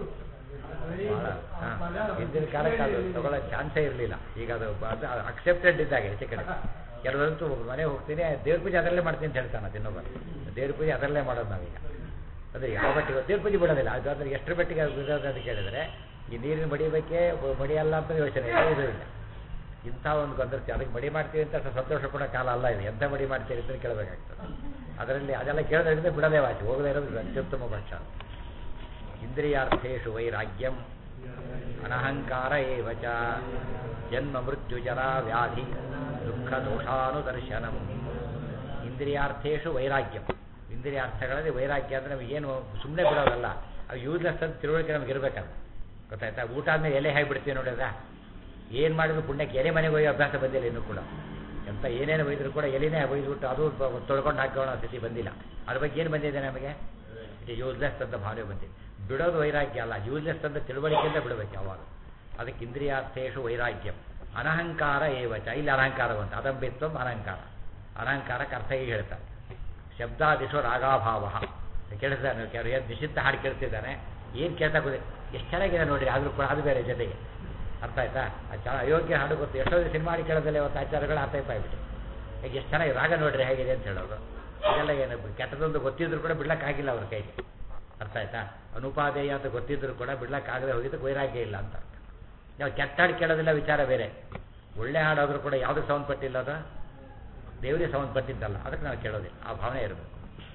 S1: ಭಾಳ ಹಾಂ ಹಿಂದಿನ ಕಾಲಕ್ಕೆ ಅದು ತಗೊಳ್ಳೋ ಚಾನ್ಸೇ ಇರಲಿಲ್ಲ ಈಗ ಅದು ಅದು ಅಕ್ಸೆಪ್ಟೆಡ್ ಇದ್ದಾಗ ಹೆಚ್ಚು ಕಡೆ ಕೆಲವಂತೂ ಮನೆ ಹೋಗ್ತೀನಿ ದೇವ್ರ ಪೂಜೆ ಅದರಲ್ಲೇ ಮಾಡ್ತೀನಿ ಅಂತ ಹೇಳ್ತಾನೆ ಇನ್ನೊಬ್ಬ ದೇವ್ರ ಪೂಜೆ ಅದರಲ್ಲೇ ಮಾಡೋದು ನಾವೀಗ ಅಂದರೆ ಯಾವ ಬಟ್ಟಿಗೆ ದೇವ್ರ ಪೂಜೆ ಬಿಡೋದಿಲ್ಲ ಅದು ಅಂದ್ರೆ ಎಷ್ಟು ಬಟ್ಟಿಗೆ ಅದು ಬಿಡೋದು ಅಂತ ಕೇಳಿದ್ರೆ ಈ ನೀರಿನ ಮಡಿಬೇಕೆ ಮಡಿಯಲ್ಲ ಅಂತ ಯೋಚನೆ ಇಲ್ಲ ಇದು ಇಲ್ಲ ಇಂಥ ಒಂದು ಗೊಂದಲ ಅದಕ್ಕೆ ಮಡಿ ಮಾಡ್ತೀವಿ ಅಂತ ಅಷ್ಟು ಸಂತೋಷ ಪಡೋ ಕಾಲ ಅಲ್ಲ ಇದು ಎಂಥ ಮಡಿ ಮಾಡ್ತೀವಿ ಅಂತ ಕೇಳಬೇಕಾಗ್ತದೆ ಅದರಲ್ಲಿ ಅದೆಲ್ಲ ಕೇಳೋದ್ರಿಂದ ಬಿಡದೇ ವಾಚಿ ಹೋಗದೇ ಇರೋದು ಅತ್ಯುತ್ತಮ ಪಕ್ಷ ಇಂದ್ರಿಯಾರ್ಥೇಶು ವೈರಾಗ್ಯಂ ಅನಹಂಕಾರ ಏವ ಚ ಜನ್ಮ ಮೃತ್ಯು ಜರಾ ವ್ಯಾಧಿ ದುಃಖ ದೋಷಾನುದರ್ಶನಂ ಇಂದ್ರಿಯಾರ್ಥೇಶು ವೈರಾಗ್ಯಂ ಇಂದ್ರಿಯಾರ್ಥಗಳಲ್ಲಿ ವೈರಾಗ್ಯ ಅಂದರೆ ನಮಗೇನು ಸುಮ್ಮನೆ ಬಿಡೋದಲ್ಲ ಅದು ಯೂಸ್ಲೆಸ್ ಅಂತ ತಿಳುವಳಿಕೆ ನಮ್ಗೆ ಇರಬೇಕಲ್ಲ ಗೊತ್ತಾಯ್ತಾ ಊಟ ಆದ್ಮೇಲೆ ಎಲೆ ಹಾಕಿ ಬಿಡ್ತೀವಿ ನೋಡಿದ್ರ ಏನು ಮಾಡಿದ್ರು ಪುಣ್ಯಕ್ಕೆ ಎಲೆ ಮನೆಗೆ ಹೋಗಿ ಅಭ್ಯಾಸ ಬಂದಿಲ್ಲ ಇನ್ನೂ ಕೂಡ ಎಂತ ಏನೇನು ಒಯ್ದ್ರು ಕೂಡ ಎಲೆನೇ ಒಯ್ದುಬಿಟ್ಟು ಅದು ಬ- ತೊಳ್ಕೊಂಡು ಹಾಕೋಣ ಸ್ಥಿತಿ ಬಂದಿಲ್ಲ ಅದ್ರ ಬಗ್ಗೆ ಏನು ಬಂದಿದೆ ನಮಗೆ ಯೂಸ್ಲೆಸ್ ಅಂತ ಭಾವನೆ ಬಂದಿದೆ ಬಿಡೋದು ವೈರಾಗ್ಯ ಅಲ್ಲ ಯೂಸ್ಲೆಸ್ ಅಂತ ತಿಳುವಳಿಕೆಯಿಂದ ಬಿಡಬೇಕು ಯಾವಾಗ ಅದಕ್ಕೆ ಇಂದ್ರಿಯಾರ್ಥೇಶು ವೈರಾಗ್ಯಂ ಅನಹಂಕಾರ ಏವಚ ಇಲ್ಲಿ ಅನಹಂಕಾರವಂತ ಅದಂಬಿತ್ವಂ ಅನಹಂಕಾರ ಅನಹಂಕಾರಕ್ಕೆ ಅರ್ಥ ಹೀಗೆ ಹೇಳ್ತಾರೆ ಶಬ್ದಾದಿಶೋ ರಾಗಾಭಾವ ಕೇಳಿಸ್ತಾನೆ ಕೆಲವರು ಏನು ನಿಷಿದ್ಧ ಹಾಡು ಕೇಳ್ತಿದ್ದಾನೆ ಏನು ಕೇಳ್ತಾ ಗೊತ್ತಿ ಎಷ್ಟು ಚೆನ್ನಾಗಿದೆ ನೋಡ್ರಿ ಆದರೂ ಕೂಡ ಅದು ಬೇರೆ ಜೊತೆಗೆ ಅರ್ಥ ಆಯ್ತಾ ಅದು ಚೆನ್ನಾಗಿ ಅಯೋಗ್ಯ ಹಾಡು ಗೊತ್ತು ಎಷ್ಟೋ ಸಿನಿಮಾ ಹಾಡು ಕೇಳೋದಿಲ್ಲ ಇವತ್ತು ಆಚಾರಗಳು ಅರ್ಥ ಆಗ್ಬಿಟ್ಟು ಈಗ ಎಷ್ಟು ಚೆನ್ನಾಗಿ ರಾಗ ನೋಡ್ರಿ ಹೇಗಿದೆ ಅಂತ ಹೇಳೋದು ಇದೆಲ್ಲ ಏನು ಕೆಟ್ಟದೊಂದು ಗೊತ್ತಿದ್ರು ಕೂಡ ಬಿಡ್ಲಕ್ಕಾಗಿಲ್ಲ ಅವ್ರ ಕೈಗೆ ಅರ್ಥ ಆಯ್ತಾ ಅನುಪಾದೇಯ ಅಂತ ಗೊತ್ತಿದ್ರು ಕೂಡ ಬಿಡ್ಲಕ್ಕಾಗದೆ ಹೋಗಿದ್ದಕ್ಕೆ ವೈರಾಗ್ಯ ಇಲ್ಲ ಅಂತ ಅರ್ಥ ನಾವು ಕೆಟ್ಟ ಹಾಡು ಕೇಳೋದಿಲ್ಲ ವಿಚಾರ ಬೇರೆ ಒಳ್ಳೆ ಹಾಡಾದರೂ ಕೂಡ ಯಾವುದಕ್ಕೆ ಸಂಬಂಧಪಟ್ಟಿಲ್ಲ ಅದು ದೇವರಿಗೆ ಸಂಬಂಧಪಟ್ಟಿದ್ದಲ್ಲ ಅದಕ್ಕೆ ನಾವು ಕೇಳೋದಿಲ್ಲ ಆ ಭಾವನೆ ಇರಬೇಕು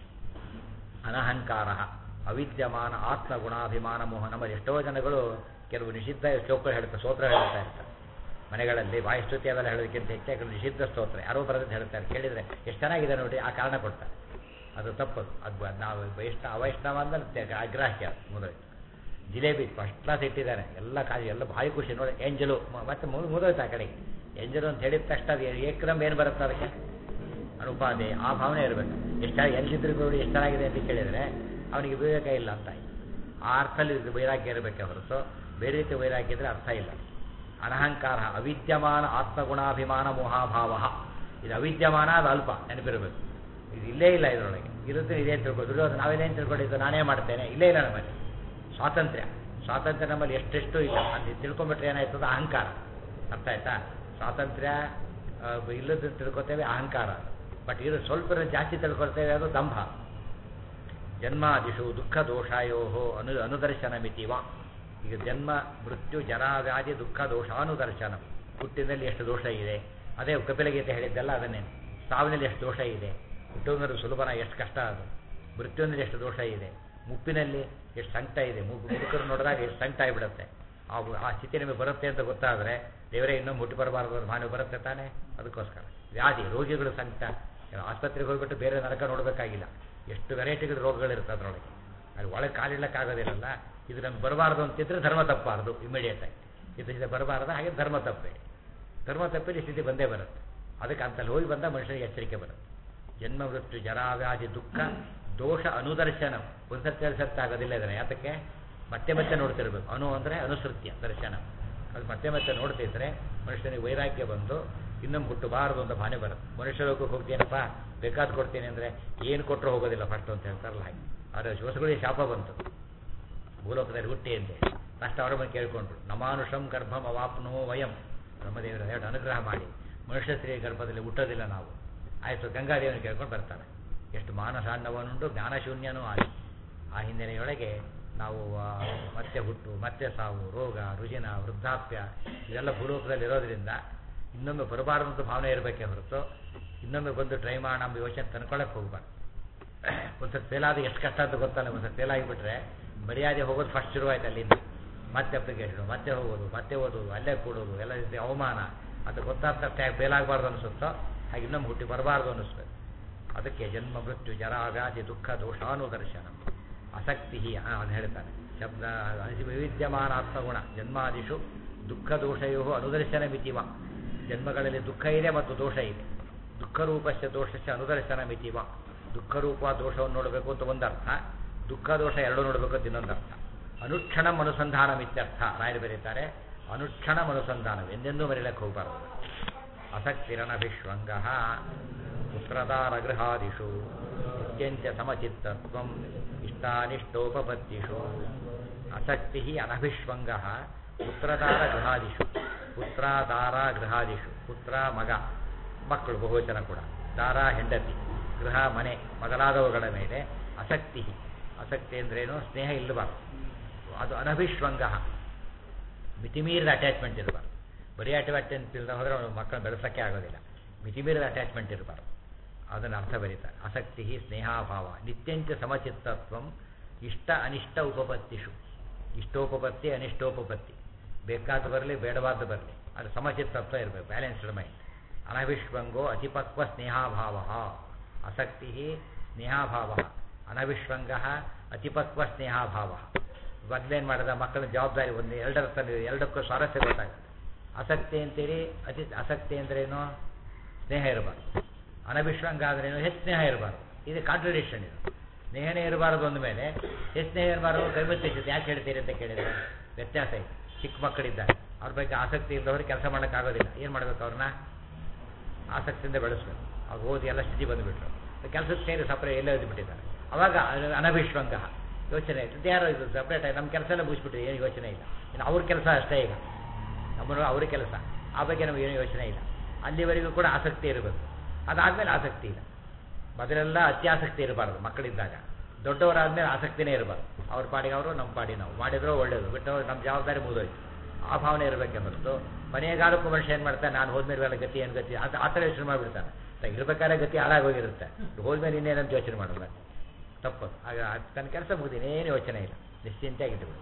S1: ಅನಹಂಕಾರ ಅವಿದ್ಯಮಾನ ಆತ್ಮಗುಣಾಭಿಮಾನ ಮೋಹ ನಮ್ಮಲ್ಲಿ ಎಷ್ಟೋ ಜನಗಳು ಕೆಲವು ನಿಷಿದ್ಧ ಶ್ಲೋಕಗಳು ಹೇಳ್ತಾರೆ ಸ್ತೋತ್ರ ಹೇಳ್ತಾ ಇರ್ತಾರೆ ಮನೆಗಳಲ್ಲಿ ವಾಯುಸ್ತುತಿ ಅವೆಲ್ಲ ಹೇಳೋದಕ್ಕಿಂತ ಹೆಚ್ಚಾಗಿ ಕೆಲವು ನಿಷಿದ್ಧ ಸ್ತೋತ್ರ ಯಾರೋ ಬರೋದು ಹೇಳ್ತಾರೆ ಕೇಳಿದರೆ ಎಷ್ಟು ಚೆನ್ನಾಗಿದೆ ನೋಡಿ ಆ ಕಾರಣ ಕೊಡ್ತಾರೆ ಅದು ತಪ್ಪದು ಅದು ಬ- ನಾವು ವೈಷ್ಣ ಅವೈಷ್ಣವ ಅಂದ್ರೆ ಅಗ್ರಾಹ್ಯ ಮೊದಲು ಜಿಲೇಬಿ ಫಸ್ಟ್ ಕ್ಲಾಸ್ ಇಟ್ಟಿದ್ದಾನೆ ಎಲ್ಲ ಕಾಯಿ ಎಲ್ಲ ಭಾರಿ ಖುಷಿ ನೋಡಿ ಏಂಜಲು ಮ- ಮತ್ತೆ ಮು- ಮುಗಿದೋಯ್ತು ಆ ಕಡೆಗೆ ಏಂಜಲು ಅಂತ ಹೇಳಿದ ತಕ್ಷಣ ಅದು ಏಕ್ರಮ್ ಏನು ಬರುತ್ತೆ ಅದಕ್ಕೆ ಅನುಪಾದೆ ಆ ಭಾವನೆ ಇರಬೇಕು ಎಷ್ಟಾಗಿ ಎಲ್ಲಿದ್ರು ನೋಡಿ ಎಷ್ಟು ಚೆನ್ನಾಗಿದೆ ಅಂತ ಕೇಳಿದರೆ ಅವನಿಗೆ ವಿವೇಕ ಇಲ್ಲ ಅಂತ ಆಯ್ತು ಆ ಅರ್ಥದಲ್ಲಿ ಇದು ವೈರಾಗ್ಯ ಇರಬೇಕೆ ಹೊರತು ಬೇರೆ ರೀತಿ ವೈರಾಗ್ಯ ಇದ್ರೆ ಅರ್ಥ ಇಲ್ಲ ಅನಹಂಕಾರ ಅವಿದ್ಯಮಾನ ಆತ್ಮಗುಣಾಭಿಮಾನ ಮೋಹಾಭಾವ ಇದು ಅವಿದ್ಯಮಾನ ಅದು ಅಲ್ಪ ನೆನಪಿರಬೇಕು ಇದು ಇಲ್ಲೇ ಇಲ್ಲ ಇದರೊಳಗೆ ಇರುತ್ತೆ ಇದೇ ತಿಳ್ಕೊ ದುರ್ಯೋಧನ ನಾವೇನೇನು ತಿಳ್ಕೊಂಡಿದ್ದು ನಾನೇ ಮಾಡ್ತೇನೆ ಇಲ್ಲೇ ಇಲ್ಲ ನಮ್ಮಲ್ಲಿ ಸ್ವಾತಂತ್ರ್ಯ ಸ್ವಾತಂತ್ರ್ಯ ನಮ್ಮಲ್ಲಿ ಎಷ್ಟೆಷ್ಟು ಇಲ್ಲ ಅದು ತಿಳ್ಕೊಂಬಿಟ್ರೆ ಏನಾಯ್ತದ ಅಹಂಕಾರ ಅರ್ಥ ಆಯ್ತಾ ಸ್ವಾತಂತ್ರ್ಯ ಆ, ಇಲ್ಲದನ್ನು ತಿಳ್ಕೊತೇವೆ ಅಹಂಕಾರ ಬಟ್ ಇದು ಸ್ವಲ್ಪ ಜಾಸ್ತಿ ತಿಳ್ಕೊಳ್ತೇವೆ ಅದು ದಂಭ ಜನ್ಮಾದಿಷು ದುಃಖ ದೋಷಾಯೋ ಅನು ಅನುದರ್ಶನ ಮಿತಿವ ಈಗ ಜನ್ಮ ಮೃತ್ಯು ಜರಾವ್ಯಾಧಿ ದುಃಖ ದೋಷಾನುದರ್ಶನ ಹುಟ್ಟಿನಲ್ಲಿ ಎಷ್ಟು ದೋಷ ಇದೆ ಅದೇ ಕಪಿಲಗೀತೆ ಹೇಳಿದ್ದೆಲ್ಲ ಅದನ್ನೇ ಸಾವಿನಲ್ಲಿ ಎಷ್ಟು ದೋಷ ಇದೆ ಹುಟ್ಟುವುದರ ಸುಲಭನ ಎಷ್ಟು ಕಷ್ಟ ಅದು ಮೃತ್ಯುವಿನಲ್ಲಿ ಎಷ್ಟು ದೋಷ ಇದೆ ಮುಪ್ಪಿನಲ್ಲಿ ಎಷ್ಟು ಸಂಕಟ ಇದೆ ಮು- ಮುದುಕರು ನೋಡಿದಾಗ ಎಷ್ಟು ಸಂಕಟ ಆಗಿಬಿಡುತ್ತೆ ಆ ಆ ಸ್ಥಿತಿ ನಿಮಗೆ ಬರುತ್ತೆ ಅಂತ ಗೊತ್ತಾದರೆ ದೇವರೇ ಇನ್ನೊಮ್ಮೆ ಹುಟ್ಟಿ ಬರಬಾರ್ದು ಅಂತ ಭಾನು ಬರುತ್ತೆ ತಾನೇ ಅದಕ್ಕೋಸ್ಕರ ವ್ಯಾಧಿ ರೋಗಿಗಳು ಸಂಕಟ ಆಸ್ಪತ್ರೆಗೆ ಹೋಗ್ಬಿಟ್ಟು ಬೇರೆ ನರಕ ನೋಡಬೇಕಾಗಿಲ್ಲ ಎಷ್ಟು ವೆರೈಟಿಗಳ ರೋಗಗಳಿರುತ್ತೆ ಅದರೊಳಗೆ ಅದು ಒಳಗೆ ಕಾಲಿಡಕ್ಕಾಗೋದಿಲ್ಲಲ್ಲ ಇದು ನಮ್ಗೆ ಬರಬಾರ್ದು ಅಂತಿದ್ರೆ ಧರ್ಮ ತಪ್ಪಬಾರ್ದು ಇಮಿಡಿಯೇಟ್ ಆಗಿ ಇದು ಇದು ಬರಬಾರ್ದು ಹಾಗೆ ಧರ್ಮ ತಪ್ಪೇ ಧರ್ಮ ತಪ್ಪಿದ ಸ್ಥಿತಿ ಬಂದೇ ಬರುತ್ತೆ ಅದಕ್ಕೆ ಅಂತಲ್ಲಿ ಹೋಗಿ ಬಂದ ಮನುಷ್ಯನಿಗೆ ಎಚ್ಚರಿಕೆ ಬರುತ್ತೆ ಜನ್ಮ ಮೃತ್ಯು ಜರಾವ್ಯಾಧಿ ದುಃಖ ದೋಷ ಅನುದರ್ಶನ ಒಂದ್ಸರ್ತಿ ಎರಡು ಸರ್ತಿ ಆಗೋದಿಲ್ಲ ಇದನ್ನ ಯಾತಕ್ಕೆ ಮತ್ತೆ ಮತ್ತೆ ನೋಡ್ತಿರ್ಬೇಕು ಅನು ಅಂದರೆ ಅನುಸೃತ್ಯ ದರ್ಶನ ಅದು ಮತ್ತೆ ಮತ್ತೆ ನೋಡ್ತಿದ್ರೆ ಮನುಷ್ಯನಿಗೆ ವೈರಾಗ್ಯ ಬಂದು ಇನ್ನೊಮ್ಮೆ ಹುಟ್ಟಬಾರದು ಅಂತ ಭಾನೆ ಬರುತ್ತೆ ಮನುಷ್ಯ ಲೋಕಕ್ಕೆ ಹೋಗ್ತೀನಪ್ಪ ಬೇಕಾದ ಕೊಡ್ತೀನಿ ಅಂದರೆ ಏನು ಕೊಟ್ಟರು ಹೋಗೋದಿಲ್ಲ ಫಸ್ಟ್ ಅಂತ ಹೇಳ್ತಾರಲ್ಲ ಹಾಗೆ ಆದರೆ ಶಿವಸಗಳಿಗೆ ಶಾಪ ಬಂತು ಭೂಲೋಕದಲ್ಲಿ ಹುಟ್ಟಿ ಅಂತೆ ಫಸ್ಟ್ ಅವರ ಮೇಲೆ ಕೇಳ್ಕೊಂಡ್ರು ನಮಾನುಷಂ ಗರ್ಭಂ ಅವಾಪ್ನೋ ವಯಂ ಬ್ರಹ್ಮದೇವರ ಎರಡು ಅನುಗ್ರಹ ಮಾಡಿ ಮನುಷ್ಯ ಸ್ತ್ರೀ ಗರ್ಭದಲ್ಲಿ ಹುಟ್ಟೋದಿಲ್ಲ ನಾವು ಆಯಿತು ಗಂಗಾದೇವನ ಕೇಳ್ಕೊಂಡು ಬರ್ತಾರೆ ಎಷ್ಟು ಮಾನಸಾಂಡವನುಂಟು ಜ್ಞಾನಶೂನ್ಯನೂ ಆಗಿ ಆ ಹಿನ್ನೆಲೆಯೊಳಗೆ ನಾವು ಆ, ಮತ್ತೆ ಹುಟ್ಟು ಮತ್ತೆ ಸಾವು ರೋಗ ರುಜಿನ ವೃದ್ಧಾಪ್ಯ ಇವೆಲ್ಲ ಭೂಲೋಕದಲ್ಲಿ ಇರೋದ್ರಿಂದ ಇನ್ನೊಮ್ಮೆ ಬರಬಾರದಂತ ಭಾವನೆ ಇರಬೇಕೇ ಹೊರತು ಇನ್ನೊಮ್ಮೆ ಬಂದು ಟ್ರೈ ಮಾಡೋಣ ಎಂಬ ಯೋಚನೆ ತಂದ್ಕೊಳ್ಳೋಕೆ ಹೋಗ್ಬಾರ್ದು ಒಂದ್ಸತಿ ಫೇಲ್ ಆದ ಎಷ್ಟು ಕಷ್ಟ ಅಂತ ಗೊತ್ತಲ್ಲ ಒಂದ್ಸತಿ ಫೇಲ್ ಆಗಿಬಿಟ್ರೆ ಮರ್ಯಾದೆ ಹೋಗೋದು ಫಸ್ಟ್ ಶುರುವಾಯ್ತು ಅಲ್ಲಿಂದ ಮತ್ತೆ ಅಪ್ಲಿಕೇಶನ್ ಮತ್ತೆ ಹೋಗೋದು ಮತ್ತೆ ಓದೋದು ಅಲ್ಲೇ ಕೂಡೋದು ಎಲ್ಲ ರೀತಿ ಅವಮಾನ ಅದು ಗೊತ್ತಾದ ತಕ್ಷಣ ಫೇಲ್ ಆಗಬಾರ್ದು ಅನಿಸುತ್ತೋ ಹಾಗೆ ಇನ್ನೊಮ್ಮೆ ಹುಟ್ಟಿ ಬರಬಾರ್ದು ಅನ್ನಿಸ್ಬೇಕು ಅದಕ್ಕೆ ಜನ್ಮ ಮೃತ್ಯು ಜರ ವ್ಯಾಧಿ ದುಃಖ ದೋಷಾನುದರ್ಶನ ಆಸಕ್ತಿ ಅದು ಹೇಳ್ತಾನೆ ಶಬ್ದ ಅನಿಸಿ ವೈವಿಧ್ಯಮಾನ ಆತ್ಮಗುಣ ಜನ್ಮಾದಿಷು ದುಃಖ ದೋಷಯೋ ಅನುದರ್ಶನ ಮಿತಿವ ಜನ್ಮಗಳಲ್ಲಿ ದುಃಖ ಇದೆ ಮತ್ತು ದೋಷ ಇದೆ ದುಃಖ ರೂಪಸ್ಯ ದೋಷಸ್ಯ ಅನುದರ್ಶನ ಮಿತಿವ ದುಃಖ ರೂಪ ದೋಷವನ್ನು ನೋಡಬೇಕು ಅಂತ ಒಂದರ್ಥ ದುಃಖ ದೋಷ ಎರಡು ನೋಡಬೇಕು ಅಂತ ಇನ್ನೊಂದು ಅರ್ಥ ಅನುಕ್ಷಣಂ ಅನುಸಂಧಾನ ಮಿತ್ಯರ್ಥ ರಾಯರು ಬರೀತಾರೆ ಅನುಕ್ಷಣಂ ಅನುಸಂಧಾನ ಎಂದೆಂದೂ ಮರೆಯಲಕ್ಕೆ ಹೋಗಬಾರದು ಅಸಕ್ತಿರನಭಿಶ್ವಂಗ ಪುತ್ರದಾರಗೃಹಾದಿಷು ನಿತ್ಯಂಚ ಸಮಚಿತ್ತತ್ವಂ ಇಷ್ಟಾನಿಷ್ಟೋಪಪತ್ತಿಷು ಅಸಕ್ತಿ ಅನಭಿಶ್ವಂಗ ಪುತ್ರದಾರ ಗೃಹಾದಿಷು ಪುತ್ರಾದಾರ ಗೃಹಾದಿಷು ಪುತ್ರ ಮಗ ಮಕ್ಕಳು ಬಹುವಚನ ಕೂಡ ದಾರ ಹೆಂಡತಿ ಗೃಹ ಮನೆ ಮೊದಲಾದವುಗಳ ಮೇಲೆ ಅಸಕ್ತಿ ಆಸಕ್ತಿ ಅಂದ್ರೇನು ಸ್ನೇಹ ಇಲ್ಲಬಾರ್ದು ಅದು ಅನಭಿಶ್ವಂಗ ಮಿತಿಮೀರಿದ ಅಟ್ಯಾಚ್ಮೆಂಟ್ ಇರಬಾರ್ದು ಬರೀ ಅಟ್ಯಾಚ್ಮೆಂಟ್ ಇಲ್ಲದ ಹೋದರೆ ಅವನು ಮಕ್ಕಳನ್ನ ಬೆಳೆಸೋಕ್ಕೆ ಆಗೋದಿಲ್ಲ ಮಿತಿಮೀರಿದ ಅಟ್ಯಾಚ್ಮೆಂಟ್ ಇರಬಾರ್ದು ಅದನ್ನು ಅರ್ಥ ಬರೀತಾರೆ ಆಸಕ್ತಿ ಸ್ನೇಹಾಭಾವ ನಿತ್ಯಂಚ ಸಮಚಿತ್ತತ್ವಂ ಇಷ್ಟ ಅನಿಷ್ಟ ಉಪಪತ್ತಿಷು ಇಷ್ಟೋಪಪತ್ತಿ ಅನಿಷ್ಟೋಪಪತ್ತಿ ಬೇಕಾದ ಬರಲಿ ಬೇಡವಾದ ಬರಲಿ ಅದು ಸಮಚಿತ್ತತ್ವ ಇರಬೇಕು ಬ್ಯಾಲೆನ್ಸ್ಡ್ ಮೈಂಡ್ ಅನವಿಶ್ವಂಗೋ ಅತಿಪಕ್ವ ಸ್ನೇಹಾಭಾವ ಆಸಕ್ತಿ ಸ್ನೇಹಾಭಾವ ಅನವಿಶ್ವಂಗ ಅತಿಪಕ್ವ ಸ್ನೇಹಾಭಾವ ಮೊದಲೇನು ಮಾಡಿದ ಮಕ್ಕಳ ಜವಾಬ್ದಾರಿ ಒಂದು ಎರಡರ ತಂದೆ ಎರಡಕ್ಕೂ ಸ್ವಾರಸ್ಯ ಗೊತ್ತಾಗುತ್ತೆ ಆಸಕ್ತಿ ಅಂತೇಳಿ ಅತಿ ಆಸಕ್ತಿ ಅಂದ್ರೇನು ಸ್ನೇಹ ಇರಬಾರ್ದು ಅನಭಿಶ್ವಂಗ ಅಂದ್ರೇನು ಹೆಚ್ಚು ಸ್ನೇಹ ಇರಬಾರ್ದು ಇದು ಕಾಂಟ್ರಡಿಕ್ಷನ್ ಇದು ಸ್ನೇಹನೇ ಇರಬಾರ್ದು ಅಂದ ಮೇಲೆ ಹೆಚ್ಚು ಸ್ನೇಹ ಇರಬಾರ್ದು ಕೈಮತ್ತಿಸುತ್ತೆ ಯಾಕೆ ಹೇಳ್ತೀರಿ ಅಂತ ಕೇಳಿದ್ರೆ ವ್ಯತ್ಯಾಸ ಇದೆ ಚಿಕ್ಕ ಮಕ್ಕಳಿದ್ದಾರೆ ಅವ್ರ ಬಗ್ಗೆ ಆಸಕ್ತಿ ಇಲ್ಲದವ್ರಿಗೆ ಕೆಲಸ ಮಾಡೋಕ್ಕಾಗೋದಿಲ್ಲ ಏನು ಮಾಡ್ಬೇಕು ಅವ್ರನ್ನ ಆಸಕ್ತಿಯಿಂದ ಬೆಳೆಸ್ಬೇಕು ಅವ್ರು ಓದಿ ಎಲ್ಲ ಸ್ಥಿತಿ ಬಂದುಬಿಟ್ರು ಕೆಲಸಕ್ಕೆ ಸೇರಿ ಸಪ್ರೇಟ್ ಎಲ್ಲೇ ಬಿಟ್ಟಿದ್ದಾರೆ ಅವಾಗ ಅದು ಅನಭಿಶ್ವಂಗ ಯೋಚನೆ ಇದು ಯಾರೋ ಇದು ಸಪ್ರೇಟ್ ಆಗಿ ನಮ್ಮ ಕೆಲಸ ಎಲ್ಲ ಮುಗಿಸ್ಬಿಟ್ಟಿದೆ ಏನು ಯೋಚನೆ ಇಲ್ಲ ಇನ್ನು ಅವ್ರ ಕೆಲಸ ಅಷ್ಟೇ ಈಗ ನಮ್ಮನ್ನು ಅವ್ರ ಕೆಲಸ ಆ ಬಗ್ಗೆ ನಮಗೆ ಏನು ಯೋಚನೆ ಇಲ್ಲ ಅಲ್ಲಿವರೆಗೂ ಕೂಡ ಆಸಕ್ತಿ ಇರಬೇಕು ಅದಾದಮೇಲೆ ಆಸಕ್ತಿ ಇಲ್ಲ ಮೊದಲೆಲ್ಲ ಅತ್ಯಾಸಕ್ತಿ ಇರಬಾರ್ದು ಮಕ್ಕಳಿದ್ದಾಗ ದೊಡ್ಡವರಾದ್ಮೇಲೆ ಆಸಕ್ತಿನೇ ಇರಬಾರ್ದು ಅವ್ರ ಪಾಡಿಗೆ ಅವರು ನಮ್ಮ ಪಾಡಿ ನಾವು ಮಾಡಿದ್ರೋ ಒಳ್ಳೇದು ಬಿಟ್ಟು ನಮ್ಮ ಜವಾಬ್ದಾರಿ ಮುಗಿದೋಯ್ತು ಆ ಭಾವನೆ ಇರಬೇಕೆ ಹೊರತು ಮನೆಗಾಲಕ್ಕೂ ಮನುಷ್ಯ ಏನು ಮಾಡ್ತಾನೆ ನಾನು ಹೋದ್ಮೇಲೆ ಎಲ್ಲ ಗತಿ ಏನು ಗತಿ ಅದು ಆ ಥರ ಯೋಚನೆ ಮಾಡಿಬಿಡ್ತಾನೆ ಇರ್ಬೇಕಾದ್ರೆ ಗತಿ ಹಾಳಾಗೋಗಿರುತ್ತೆ ಹೋದ್ಮೇಲೆ ಇನ್ನೇನಂತ ಯೋಚನೆ ಮಾಡೋಲ್ಲ ತಪ್ಪು ಆಗ ಅದ್ ತನ್ನ ಕೆಲಸ ಮುಗಿದಿನ ಏನು ಯೋಚನೆ ಇಲ್ಲ ನಿಶ್ಚಿಂತೆಯಾಗಿದ್ದು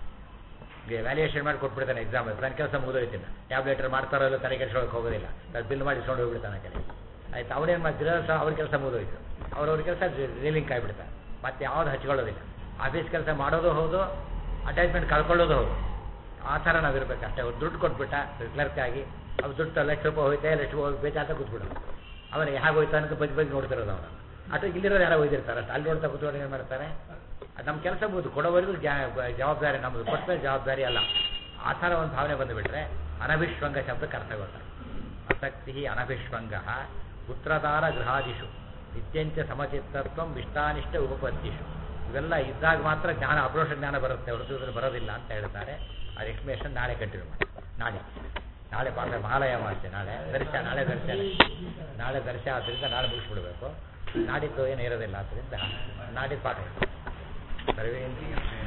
S1: ವ್ಯಾಲ್ಯೂಯೇಷನ್ ಮಾಡಿ ಕೊಟ್ಬಿಡ್ತಾನೆ ಎಕ್ಸಾಮ್ ತನ್ನ ಕೆಲಸ ಮುಗಿದೋಯ್ತಿನ ಟ್ಯಾಬ್ಲೆಟರ್ ಮಾಡ್ತಾರೋ ಇಲ್ಲ ತಲೆ ಕೆಡ್ಸ್ಕೊಳಕ್ಕೆ ಹೋಗೋದಿಲ್ಲ ಅದು ಬಿಲ್ ಮಾಡಿ ಇಸ್ಕೊಂಡು ಹೋಗ್ಬಿಡ್ತಾನೆ ಆ ಕಡೆ ಆಯ್ತು ಅವನೇನು ಮಾಡ್ತಿರೋ ಸಹ ಅವ್ರ ಕೆಲಸ ಮುಗಿದೋಯ್ತು ಅವ್ರವ್ರ ಕೆಲಸ ರಿಲಿಂಕ್ ಆಗಿಬಿಡ್ತಾರೆ ಮತ್ತೆ ಯಾವ್ದು ಹಚ್ಕೊಳ್ಳೋದಿಲ್ಲ ಆಫೀಸ್ ಕೆಲಸ ಮಾಡೋದು ಹೌದು ಅಟ್ಯಾಚ್ಮೆಂಟ್ ಕಳ್ಕೊಳ್ಳೋದು ಹೌದು ಆ ಥರ ನಾವಿರ್ಬೇಕು ಅಷ್ಟೇ ಅವ್ರು ದುಡ್ಡು ಕೊಟ್ಬಿಟ್ಟ ಕ್ಲರ್ಕ್ ಆಗಿ ಅವ್ರು ದುಡ್ಡು ಲಕ್ಷ ರೂಪಾಯಿ ಹೋಯ್ತೆ ಲಕ್ಷ ರೂಪಾಯಿ ಬೇಕಾದ ಕೂತ್ಬಿಡೋದು ಅವನಿಗೆ ಹೇಗೆ ಹೋಯ್ತು ಅಂತ ಬಗ್ಗೆ ಬಗ್ಗೆ ನೋಡ್ತಿರೋದು ಅವನು ಅಥವಾ ಇಲ್ಲಿರೋರು ಯಾರೋ ಒಯ್ದಿರ್ತಾರೆ ಅಷ್ಟು ಅಲ್ಲಿ ನೋಡ್ತಾ ಕೂತ್ಕೊಂಡು ಏನು ಮಾಡ್ತಾರೆ ಅದು ನಮ್ಮ ಕೆಲಸ ಮುಗಿದು ಕೊಡೋವರೆಗೂ ಜಾ- ಜವಾಬ್ದಾರಿ ನಮ್ಮದು ಕೊಟ್ಟಮೇಲೆ ಜವಾಬ್ದಾರಿ ಅಲ್ಲ ಆ ಥರ ಒಂದು ಭಾವನೆ ಬಂದುಬಿಟ್ರೆ ಅನಭಿಶ್ವಂಗ ಶಬ್ದಕ್ಕೆ ಅರ್ಥ ಗೊತ್ತಾಗ ಆಸಕ್ತಿ ಅನಭಿಶ್ವಂಗ ಪುತ್ರದಾರ ಗೃಹಾದಿಷು ನಿತ್ಯಂಚ ಸಮಚಿತ್ತತ್ವ ಇಷ್ಟಾನಿಷ್ಟ ಉಪಪತ್ತಿಷು ಇವೆಲ್ಲ ಇದ್ದಾಗ ಮಾತ್ರ ಜ್ಞಾನ ಅಪ್ರೋಷ ಜ್ಞಾನ ಬರುತ್ತೆ ಹೊರತು ಇದ್ರ ಬರೋದಿಲ್ಲ ಅಂತ ಹೇಳ್ತಾರೆ ಆ ಎಕ್ಸ್ಪ್ಲೇಷನ್ ನಾಳೆ ಕಂಟಿನ್ಯೂ ಮಾಡಿ ನಾಳೆ ನಾಳೆ ಪಾಠ ಮಹಾಲಯ ಮಾಡ್ತೆ ನಾಳೆ ದರ್ಶ ನಾಳೆ ದರ್ಶನ ನಾಳೆ ದರ್ಶ ಆದ್ದರಿಂದ ನಾಳೆ ಮುಗಿಸ್ಬಿಡ್ಬೇಕು ನಾಡಿದ್ದು ಏನು ಇರೋದಿಲ್ಲ ಆದ್ದರಿಂದ ನಾಡಿದ್ದು ಪಾಠ ಸರ್ವೇಂದ್ರಿಯ